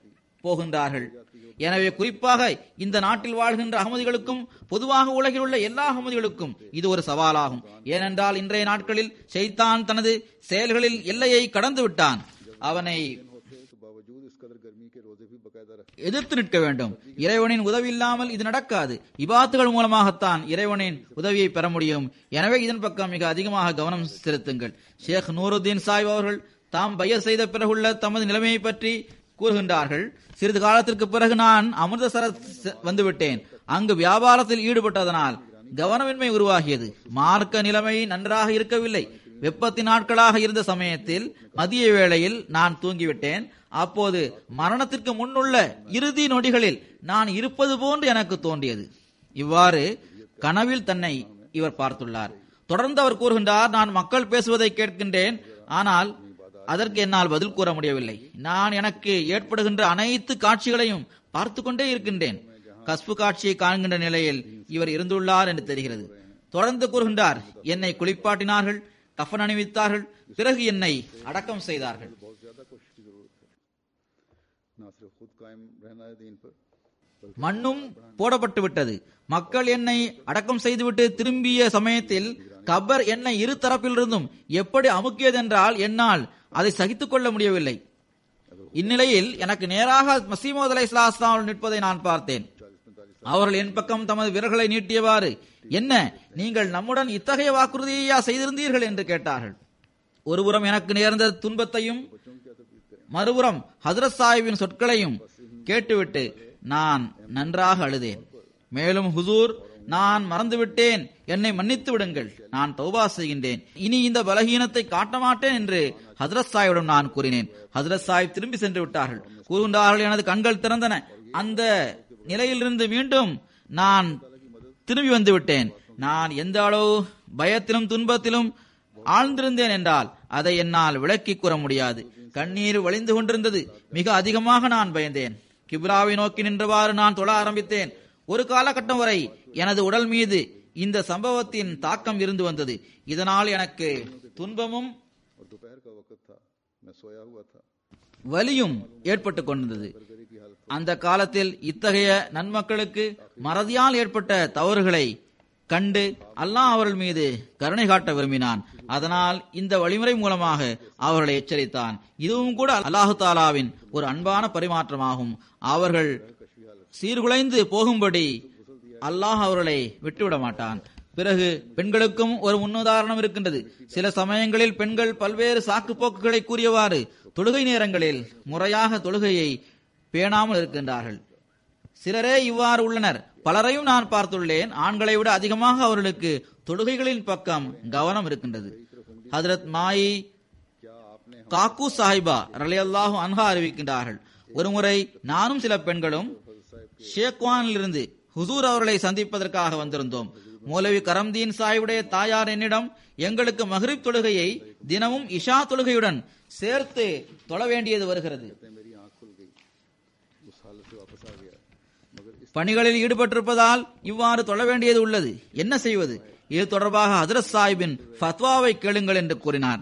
போகின்றார்கள் எனவே குறிப்பாக இந்த நாட்டில் வாழ்கின்ற அகமதிகளுக்கும் பொதுவாக உலகில் உள்ள எல்லா அகமதிகளுக்கும் இது ஒரு சவாலாகும் ஏனென்றால் இன்றைய நாட்களில் ஷைத்தான் தனது செயல்களில் எல்லையை கடந்து விட்டான் அவனை होते तो बावजूद इस कदर गर्मी के रोजे भी बाकायदा रख எதிர்த்து நிற்க வேண்டும் இறைவனின் உதவி இல்லாமல் இது நடக்காது இபாத்துகள் மூலமாகத்தான் இறைவனின் உதவியை பெற முடியும் எனவே இதன் பக்கம் மிக அதிகமாக கவனம் செலுத்துங்கள் ஷேக் நூருத்தீன் சாஹிப் அவர்கள் தாம் பையர் செய்த பிறகுள்ள தமது நிலைமையை பற்றி கூறுகின்றார்கள் சிறிது காலத்திற்கு பிறகு நான் அமிர்தசர செ- வந்துவிட்டேன் அங்கு வியாபாரத்தில் ஈடுபட்டதனால் கவனமின்மை உருவாகியது மார்க்க நிலைமை நன்றாக இருக்கவில்லை வெப்பத்தின் நாட்களாக இருந்த சமயத்தில் மதிய வேளையில் நான் தூங்கிவிட்டேன் அப்போது மரணத்திற்கு முன்னுள்ள இறுதி நொடிகளில் நான் இருப்பது போன்று எனக்கு தோன்றியது இவ்வாறு கனவில் தன்னை இவர் பார்த்துள்ளார் தொடர்ந்து அவர் கூறுகின்றார் நான் மக்கள் பேசுவதை கேட்கின்றேன் ஆனால் அதற்கு என்னால் பதில் கூற முடியவில்லை நான் எனக்கு ஏற்படுகின்ற அனைத்து காட்சிகளையும் பார்த்து கொண்டே இருக்கின்றேன் கஸ்பு காட்சியை காண்கின்ற நிலையில் இவர் இருந்துள்ளார் என்று தெரிகிறது தொடர்ந்து கூறுகின்றார் என்னை குளிப்பாட்டினார்கள் கஃன் அணிவித்தார்கள் பிறகு என்னை அடக்கம் செய்தார்கள் बहुत ज्यादा कोशिश की जरूरत है ना सिर्फ खुद कायम रहना है दीन पर बल्कि மண்ணும் போடப்பட்டு விட்டது மக்கள் என்னை அடக்கம் செய்துவிட்டு திரும்பிய சமயத்தில் கபர் என்னை இரு தரப்பிலிருந்தும் எப்படி அமுக்கியதென்றால் என்னால் அதை சகித்துக் கொள்ள முடியவில்லை இந்நிலையில் எனக்கு நேராக மசீமோத் அலை இஸ்லாம் நிற்பதை நான் பார்த்தேன் அவர்கள் என் பக்கம் தமது விரல்களை நீட்டியவாறு என்ன நீங்கள் நம்முடன் இத்தகைய வாக்குறுதியா செய்திருந்தீர்கள் என்று கேட்டார்கள் ஒருபுறம் எனக்கு நேர்ந்த துன்பத்தையும் மறுபுறம் ஹசரத் சாஹிபின் சொற்களையும் கேட்டுவிட்டு நான் நன்றாக அழுதேன் மேலும் ஹுசூர் நான் மறந்துவிட்டேன் என்னை மன்னித்து விடுங்கள் நான் தௌபா செய்கின்றேன் இனி இந்த பலகீனத்தை காட்ட மாட்டேன் என்று ஹசரத் சாஹிபிடம் நான் கூறினேன் ஹசரத் சாஹிப் திரும்பி சென்று விட்டார்கள் கூறுகின்றார்கள் எனது கண்கள் திறந்தன அந்த நிலையிலிருந்து மீண்டும் நான் திரும்பி வந்து விட்டேன் நான் எந்த அளவு பயத்திலும் துன்பத்திலும் ஆழ்ந்திருந்தேன் என்றால் அதை என்னால் விளக்கிக் கூற முடியாது கண்ணீர் வழிந்து கொண்டிருந்தது மிக அதிகமாக நான் பயந்தேன் கிப்ராவை நோக்கி நின்றவாறு நான் தொழ ஆரம்பித்தேன் ஒரு காலகட்டம் வரை எனது உடல் மீது இந்த சம்பவத்தின் தாக்கம் இருந்து வந்தது இதனால் எனக்கு துன்பமும் और दोपहर का वक्त था मैं सोया हुआ था வலியும் ஏற்பட்டு கொண்டிருந்தது அந்த காலத்தில் இத்தகைய நன்மக்களுக்கு மறதியால் ஏற்பட்ட தவறுகளை கண்டு அல்லாஹ் அவர்கள் மீது கருணை காட்ட விரும்பினான் அதனால் இந்த வழிமுறை மூலமாக அவர்களை எச்சரித்தான் இதுவும் கூட அல்லாஹு தாலாவின் ஒரு அன்பான பரிமாற்றமாகும் அவர்கள் சீர்குலைந்து போகும்படி அல்லாஹ் அவர்களை விட்டுவிட மாட்டான் பிறகு பெண்களுக்கும் ஒரு முன்னுதாரணம் இருக்கின்றது சில சமயங்களில் பெண்கள் பல்வேறு சாக்கு போக்குகளை கூறியவாறு தொழுகை நேரங்களில் முறையாக தொழுகையை பேணாமல் இருக்கின்றார்கள் சிலரே இவ்வாறு உள்ளனர் பலரையும் நான் பார்த்துள்ளேன் ஆண்களை விட அதிகமாக அவர்களுக்கு தொழுகைகளின் பக்கம் கவனம் இருக்கின்றது ஹதரத் மாயி காக்கு சாஹிபா ரலியல்லாஹு அன்ஹா அறிவிக்கின்றார்கள் ஒருமுறை நானும் சில பெண்களும் ஷேக்வானில் இருந்து ஹுசூர் அவர்களை சந்திப்பதற்காக வந்திருந்தோம் மௌலவி கரம்தீன் சாஹிபுடைய தாயார் என்னிடம் எங்களுக்கு மஹ்ரிப் தொழுகையை தினமும் இஷா தொழுகையுடன் சேர்த்து தொழ வேண்டியது வருகிறது मेरी आंख खुल गई उस हालत से वापस आ गया मगर इस பணிகளில் ஈடுபட்டிருப்பதால் இவ்வாறு தொழ வேண்டியது உள்ளது என்ன செய்வது இது தொடர்பாக ஹதரத் சாஹிபின் ஃபத்வாவை கேளுங்கள் என்று கூறினார்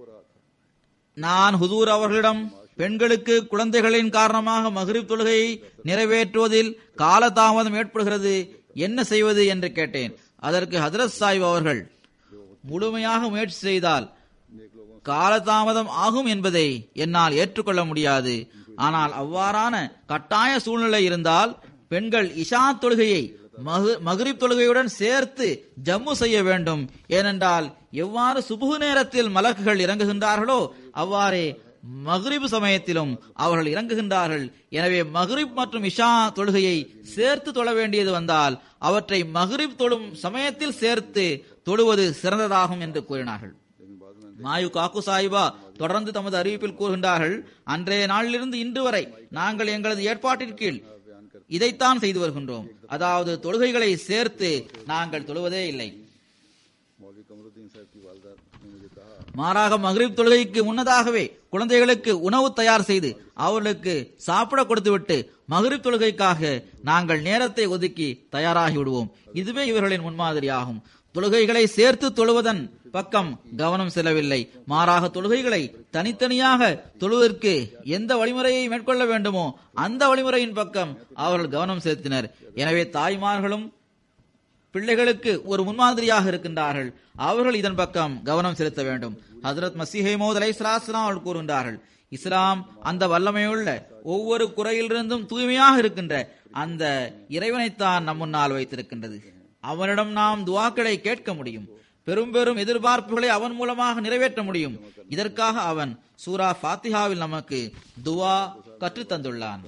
நான் ஹுதூர் அவர்களிடம் பெண்களுக்கு குழந்தைகளின் காரணமாக மஹ்ரிப் தொழுகையை நிறைவேற்றுவதில் காலதாமதம் ஏற்படுகிறது என்ன செய்வது என்று கேட்டேன் அதற்கு ஹதரத் சாஹிப் அவர்கள் முழுமையாக முயற்சி செய்தால் காலதாமதம் ஆகும் என்பதை என்னால் ஏற்றுக்கொள்ள முடியாது ஆனால் அவ்வாறான கட்டாய சூழ்நிலை இருந்தால் பெண்கள் இஷா தொழுகையை மகு- மக்ரிப் தொழுகையுடன் சேர்த்து ஜம்மு செய்ய வேண்டும் ஏனென்றால் எவ்வாறு சுபுகு நேரத்தில் மலக்குகள் இறங்குகின்றார்களோ அவ்வாறே மக்ரிப் சமயத்திலும் அவர்கள் இறங்குகின்றார்கள் எனவே மக்ரிப் மற்றும் இஷா தொழுகையை சேர்த்து தொழ வேண்டியது வந்தால் அவற்றை மக்ரிப் தொழும் சமயத்தில் சேர்த்து தொழுவது சிறந்ததாகும் என்று கூறினார்கள் மாயு காக்கு சாஹிபா தொடர்ந்து தமது அறிவிப்பில் கூறுகின்றார்கள் அன்றைய நாளிலிருந்து இன்று வரை நாங்கள் எங்களது ஏற்பாட்டின் கீழ் இதைத்தான் செய்து வருகின்றோம் அதாவது தொழுகைகளை சேர்த்து நாங்கள் தொழுவதே இல்லை मौलवी कमरुद्दीन साहब की वालदा ने मुझे कहा மாறாக மக்ரிப் தொழுகைக்கு முன்னதாகவே குழந்தைகளுக்கு உணவு தயார் செய்து அவர்களுக்கு சாப்பிட கொடுத்துவிட்டு மக்ரிப் தொழுகைக்காக நாங்கள் நேரத்தை ஒதுக்கி தயாராகி விடுவோம் இதுவே இவர்களின் முன்மாதிரியாகும் தொழுகைகளை சேர்த்து தொழுவதன் பக்கம் கவனம் செல்லவில்லை மாறாக தொழுகைகளை தனித்தனியாக தொழுவதற்கு எந்த வழிமுறையை மேற்கொள்ள வேண்டுமோ அந்த வழிமுறையின் பக்கம் அவர்கள் கவனம் செலுத்தினர் எனவே தாய்மார்களும் பிள்ளைகளுக்கு ஒரு முன்மாதிரியாக இருக்கின்றார்கள் அவர்கள் இதன் பக்கம் கவனம் செலுத்த வேண்டும் ஹசரத் மசீஹை மோத் அலை அவர்கள் கூறுகின்றார்கள் இஸ்லாம் அந்த வல்லமையுள்ள ஒவ்வொரு குறையிலிருந்தும் தூய்மையாக இருக்கின்ற அந்த இறைவனைத்தான் நம் முன்னால் வைத்திருக்கின்றது அவனிடம் நாம் துவாக்களை கேட்க முடியும் பெரும் பெரும் எதிர்பார்ப்புகளை அவன் மூலமாக நிறைவேற்ற முடியும் இதற்காக அவன் சூரா ஃபாத்திஹாவில் நமக்கு துவா கற்றுத் தந்துள்ளான்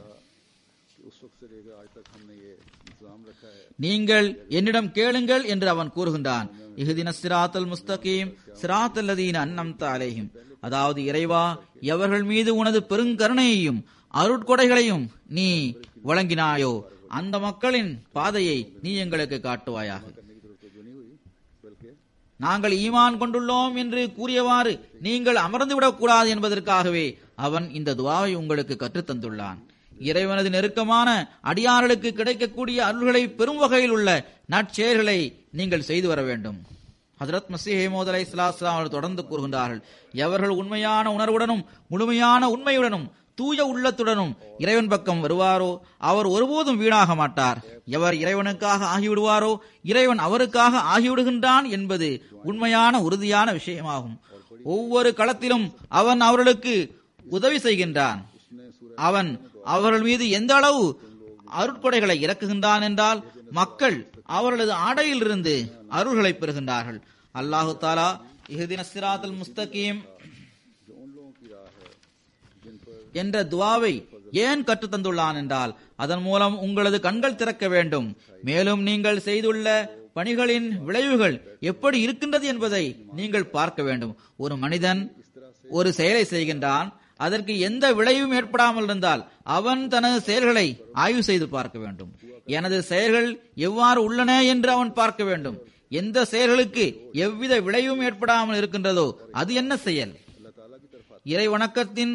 कि उस वक्त से लेकर आज तक हमने ये इंतजाम रखा है நீங்கள் என்னிடம் கேளுங்கள் என்று அவன் கூறுகின்றான் இஹ்தின சிராத்தல் முஸ்தகீம் சிராத்தல்லதீன அன்னம்த அலைஹிம் அதாவது இறைவா எவர்கள் மீது உனது பெருங்கருணையையும் அருட்கொடைகளையும் நீ வழங்கினாயோ அந்த மக்களின் பாதையை நீ எங்களுக்கு காட்டுவாயாக करने की जरूरत जो नहीं हुई बल्कि நாங்கள் ஈமான் கொண்டுள்ளோம் என்று கூறியவாறு நீங்கள் அமர்ந்து விடக்கூடாது என்பதற்காகவே அவன் இந்த துவாவை உங்களுக்கு கற்றுத் தந்துள்ளான் இறைவனது நெருக்கமான அடியார்களுக்கு கிடைக்கக்கூடிய அருள்களை பெரும் வகையில் உள்ள நற்செயல்களை நீங்கள் செய்து வர வேண்டும் ஹஜரத் மசீஹ் மோத் அலை அவர்கள் தொடர்ந்து கூறுகின்றார்கள் எவர்கள் உண்மையான உணர்வுடனும் முழுமையான உண்மையுடனும் தூய உள்ளத்துடனும் இறைவன் பக்கம் வருவாரோ அவர் ஒருபோதும் வீணாக மாட்டார் எவர் இறைவனுக்காக ஆகிவிடுவாரோ இறைவன் அவருக்காக ஆகிவிடுகின்றான் என்பது உண்மையான உறுதியான விஷயமாகும் ஒவ்வொரு களத்திலும் அவன் அவர்களுக்கு உதவி செய்கின்றான் அவன் அவர்கள் மீது எந்த அளவு அருட்கொடைகளை இறக்குகின்றான் என்றால் மக்கள் அவர்களது ஆடையிலிருந்து அருள்களை பெறுகின்றார்கள் அல்லாஹு தாலா இஹ்தின சிராத்தல் முஸ்தகீம் जो उन लोगों की राह है जिन पर என்ற துவாவை ஏன் கற்றுத் தந்துள்ளான் என்றால் அதன் மூலம் உங்களது கண்கள் திறக்க வேண்டும் மேலும் நீங்கள் செய்துள்ள பணிகளின் விளைவுகள் எப்படி இருக்கின்றது என்பதை நீங்கள் பார்க்க வேண்டும் ஒரு மனிதன் ஒரு செயலை செய்கின்றான் அதற்கு எந்த விளைவும் ஏற்படாமல் இருந்தால் அவன் தனது செயல்களை ஆய்வு செய்து பார்க்க வேண்டும் எனது செயல்கள் எவ்வாறு உள்ளன என்று அவன் பார்க்க வேண்டும் எந்த செயல்களுக்கு எவ்வித விளைவும் ஏற்படாமல் இருக்கின்றதோ அது என்ன செயல் இறை வணக்கத்தின்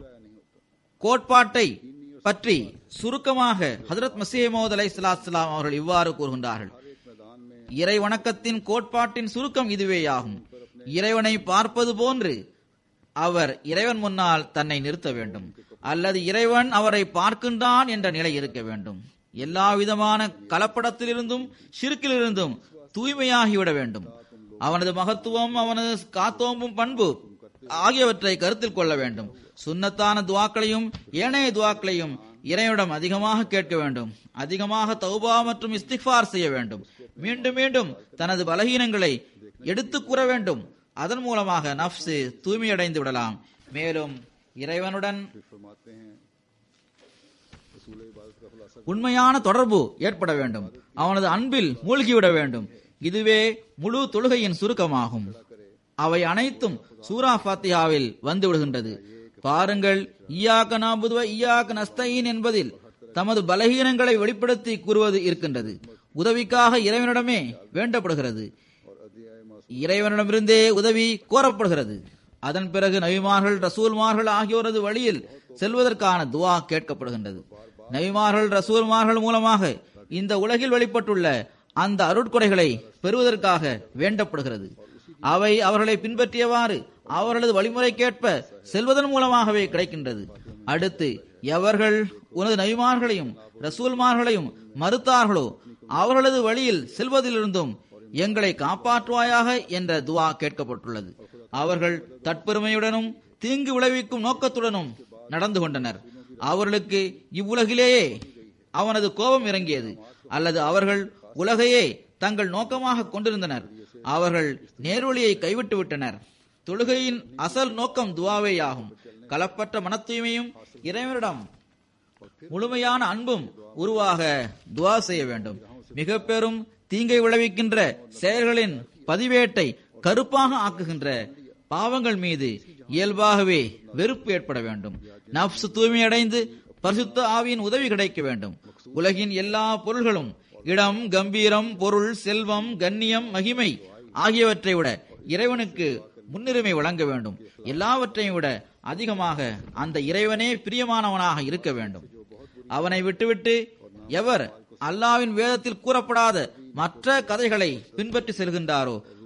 கோட்பாட்டை பற்றி சுருக்கமாக ஹதரத் மசீமோத் அலை சலாஸ்லாம் அவர்கள் இவ்வாறு கூறுகின்றார்கள் இறை வணக்கத்தின் கோட்பாட்டின் சுருக்கம் இதுவேயாகும் இறைவனை பார்ப்பது போன்று அவர் இறைவன் முன்னால் தன்னை நிறுத்த வேண்டும் அல்லது இறைவன் அவரை பார்க்கின்றான் என்ற நிலை இருக்க வேண்டும் எல்லா விதமான கலப்படத்திலிருந்தும் சிறுக்கிலிருந்தும் தூய்மையாகிவிட வேண்டும் அவனது மகத்துவம் அவனது காத்தோம்பும் பண்பு ஆகியவற்றை கருத்தில் கொள்ள வேண்டும் சுன்னத்தான துவாக்களையும் ஏனைய துவாக்களையும் இறைவனிடம் அதிகமாக கேட்க வேண்டும் அதிகமாக தௌபா மற்றும் இஸ்திஃபார் செய்ய வேண்டும் மீண்டும் மீண்டும் தனது பலகீனங்களை எடுத்து கூற வேண்டும் அதன் மூலமாக நப்சு தூய்மையடைந்து விடலாம் மேலும் இறைவனுடன் फिर फरमाते हैं रसूल इबादत का खुलासा உண்மையான தொடர்பு ஏற்பட வேண்டும் அவனது அன்பில் மூழ்கிவிட வேண்டும் இதுவே முழு தொழுகையின் சுருக்கமாகும் அவை அனைத்தும் சூரா ஃபாத்தியாவில் வந்து விடுகின்றது பாருங்கள் ஈயாக்க நாபுதுவ ஈயாக்க நஸ்தீன் என்பதில் தமது பலகீனங்களை வெளிப்படுத்தி கூறுவது இருக்கின்றது உதவிக்காக இறைவனிடமே வேண்டப்படுகிறது और अध्याय मासूम இறைவனிடமிருந்தே உதவி கோரப்படுகிறது அதன் பிறகு நபிமார்கள் ரசூல்மார்கள் ஆகியோரது வழியில் செல்வதற்கான துவா கேட்கப்படுகின்றது நபிமார்கள் ரசூல்மார்கள் மூலமாக இந்த உலகில் வெளிப்பட்டுள்ள அந்த அருட்கொடைகளை பெறுவதற்காக வேண்டப்படுகிறது அவை அவர்களை பின்பற்றியவாறு அவர்களது வழிமுறைக்கேற்ப செல்வதன் மூலமாகவே கிடைக்கின்றது அடுத்து எவர்கள் உனது நபிமார்களையும் ரசூல்மார்களையும் மறுத்தார்களோ அவர்களது வழியில் செல்வதிலிருந்தும் எங்களை காப்பாற்றுவாயாக என்ற துவா கேட்கப்பட்டுள்ளது அவர்கள் தற்பெருமையுடனும் தீங்கு விளைவிக்கும் நோக்கத்துடனும் நடந்து கொண்டனர் அவர்களுக்கு இவ்வுலகிலேயே அவனது கோபம் இறங்கியது அல்லது அவர்கள் உலகையே தங்கள் நோக்கமாக கொண்டிருந்தனர் அவர்கள் நேர்வழியை கைவிட்டு விட்டனர் தொழுகையின் அசல் நோக்கம் துவாவேயாகும் கலப்பற்ற மன தூய்மையும் இறைவனிடம் முழுமையான அன்பும் உருவாக துவா செய்ய வேண்டும் மிக பெரும் தீங்கை விளைவிக்கின்ற செயல்களின் பதிவேட்டை கருப்பாக ஆக்குகின்ற பாவங்கள் மீது இயல்பாகவே வெறுப்பு ஏற்பட வேண்டும் நப்சு தூய்மையடைந்து பரிசுத்த ஆவியின் உதவி கிடைக்க வேண்டும் உலகின் எல்லா பொருள்களும் இடம் கம்பீரம் பொருள் செல்வம் கண்ணியம் மகிமை ஆகியவற்றை விட இறைவனுக்கு முன்னுரிமை வழங்க வேண்டும் எல்லாவற்றையும் விட அதிகமாக அந்த இறைவனே பிரியமானவனாக இருக்க வேண்டும் அவனை விட்டுவிட்டு எவர் அல்லாவின் வேதத்தில் கூறப்படாத மற்ற கதைகளை பின்பற்றி செல்கின்றாரோ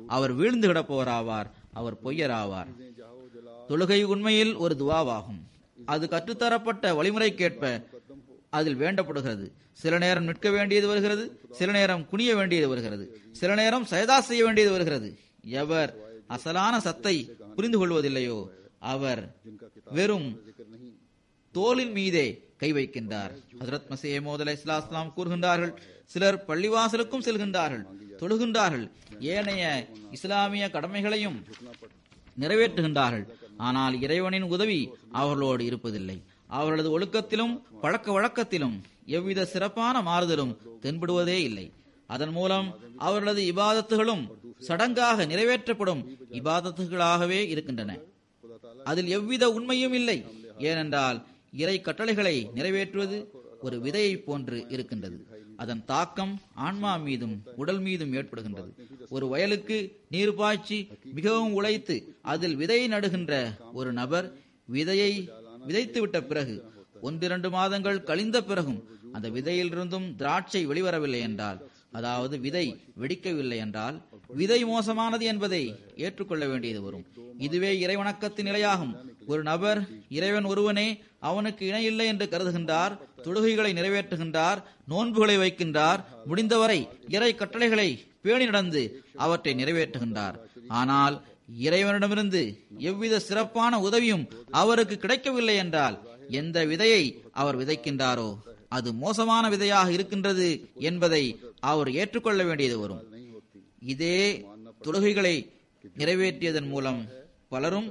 அவர் வீழ்ந்து கிடப்பவராவார் அவர் பொய்யராவார் தொழுகை உண்மையில் ஒரு துவாவாகும் அது கற்றுத்தரப்பட்ட வழிமுறைக்கேற்ப அதில் வேண்டப்படுகிறது சில நேரம் நிற்க வேண்டியது வருகிறது சில நேரம் குனிய வேண்டியது வருகிறது சில நேரம் சயதா செய்ய வேண்டியது வருகிறது எவர் அசலான சத்தை புரிந்து கொள்வதில்லையோ அவர் வெறும் தோலின் மீதே கை வைக்கின்றார் ஹசரத் மசீஹ் மோதல் இஸ்லாம் கூறுகின்றார்கள் சிலர் பள்ளிவாசலுக்கும் செல்கின்றார்கள் தொழுகின்றார்கள் ஏனைய இஸ்லாமிய கடமைகளையும் நிறைவேற்றுகின்றார்கள் ஆனால் இறைவனின் உதவி அவர்களோடு இருப்பதில்லை அவர்களது ஒழுக்கத்திலும் பழக்க வழக்கத்திலும் எவ்வித சிறப்பான மாறுதலும் தென்படுவதே இல்லை அதன் மூலம் அவர்களது இபாதத்துகளும் சடங்காக நிறைவேற்றப்படும் இபாதத்துகளாகவே இருக்கின்றன அதில் எவ்வித உண்மையும் இல்லை ஏனென்றால் இறை கட்டளைகளை நிறைவேற்றுவது ஒரு விதையை போன்று இருக்கின்றது அதன் தாக்கம் ஆன்மா மீதும் உடல் மீதும் ஏற்படுகின்றது ஒரு வயலுக்கு நீர் பாய்ச்சி மிகவும் உழைத்து அதில் விதையை நடுகின்ற ஒரு நபர் விதையை விதைத்துவிட்ட பிறகு ஒன்றிரண்டு மாதங்கள் கழிந்த பிறகும் அந்த விதையிலிருந்தும் திராட்சை வெளிவரவில்லை என்றால் அதாவது விதை வெடிக்கவில்லை என்றால் விதை மோசமானது என்பதை ஏற்றுக்கொள்ள வேண்டியது வரும் இதுவே இறைவணக்கத்தின் நிலையாகும் ஒரு நபர் இறைவன் ஒருவனே அவனுக்கு இணையில்லை என்று கருதுகின்றார் தொழுகைகளை நிறைவேற்றுகின்றார் நோன்புகளை வைக்கின்றார் முடிந்தவரை இறை கட்டளைகளை பேணி நடந்து அவற்றை நிறைவேற்றுகின்றார் ஆனால் இறைவனிடமிருந்து எவ்வித சிறப்பான உதவியும் அவருக்கு கிடைக்கவில்லை என்றால் எந்த விதையை அவர் விதைக்கின்றாரோ அது மோசமான விதையாக இருக்கின்றது என்பதை அவர் ஏற்றுக்கொள்ள வேண்டியது வரும் இதே தொழுகைகளை நிறைவேற்றியதன் மூலம் பலரும்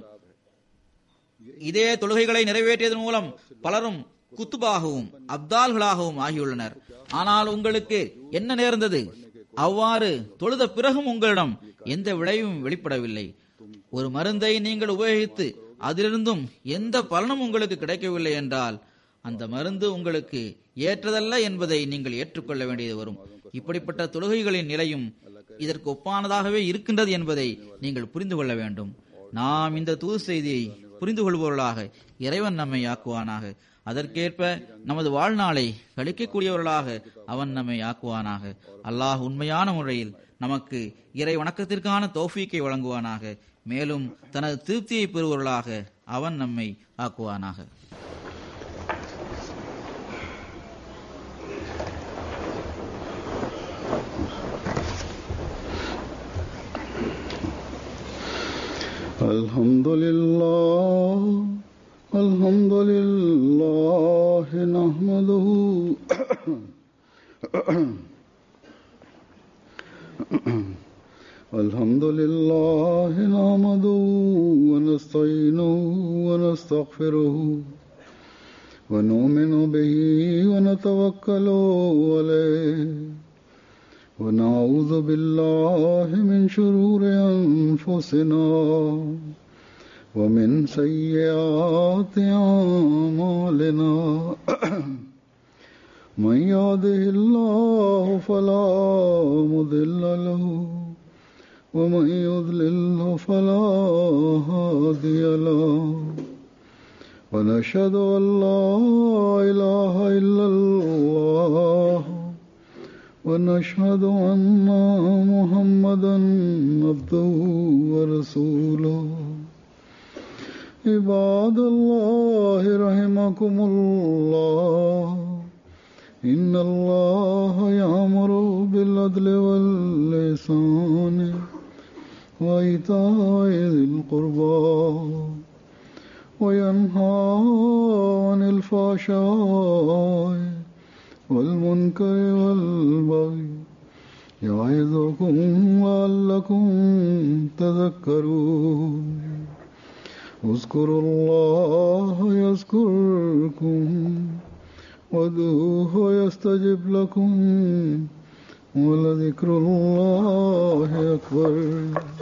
இதே தொழுகைகளை நிறைவேற்றியதன் மூலம் பலரும் குத்துபாகவும் அப்தால்களாகவும் ஆகியுள்ளனர் ஆனால் உங்களுக்கு என்ன நேர்ந்தது அவ்வாறு தொழுத பிறகும் உங்களிடம் எந்த விளைவும் வெளிப்படவில்லை ஒரு மருந்தை நீங்கள் உபயோகித்து அதிலிருந்தும் எந்த பலனும் உங்களுக்கு கிடைக்கவில்லை என்றால் அந்த மருந்து உங்களுக்கு ஏற்றதல்ல என்பதை நீங்கள் ஏற்றுக்கொள்ள வேண்டியது வரும் இப்படிப்பட்ட தொழுகைகளின் நிலையும் இதற்கு ஒப்பானதாகவே இருக்கின்றது என்பதை நீங்கள் புரிந்து கொள்ள வேண்டும் நாம் இந்த தூது செய்தியை புரிந்து கொள்பவர்களாக இறைவன் நம்மை ஆக்குவானாக அதற்கேற்ப நமது வாழ்நாளை கழிக்கக்கூடியவர்களாக அவன் நம்மை ஆக்குவானாக அல்லாஹ் உண்மையான முறையில் நமக்கு இறை வணக்கத்திற்கான தோஃபீக்கை வழங்குவானாக மேலும் தனது திருப்தியை பெறுவர்களாக அவன் நம்மை ஆக்குவானாக الحمد لله الحمد لله نحمده الحمد لله نحمده ونستعينه ونستغفره ونؤمن به ونتوكل عليه ونعوذ بالله من شرور أنفسنا ومن سيئات أعمالنا من يهده الله فلا مضل له ومن يضلل فلا هادي له ونشهد أن لا إله إلا الله ونشهد أن محمدا عبده ورسوله عباد الله رحمكم الله إن الله يأمر بالعدل واللسان وإيتاء ذي القربى وينهى عن الفحشاء والمنكر والبغي يعظكم لعلكم تذكرون اذكروا الله يذكركم وادعوه يستجب لكم ولذكر الله أكبر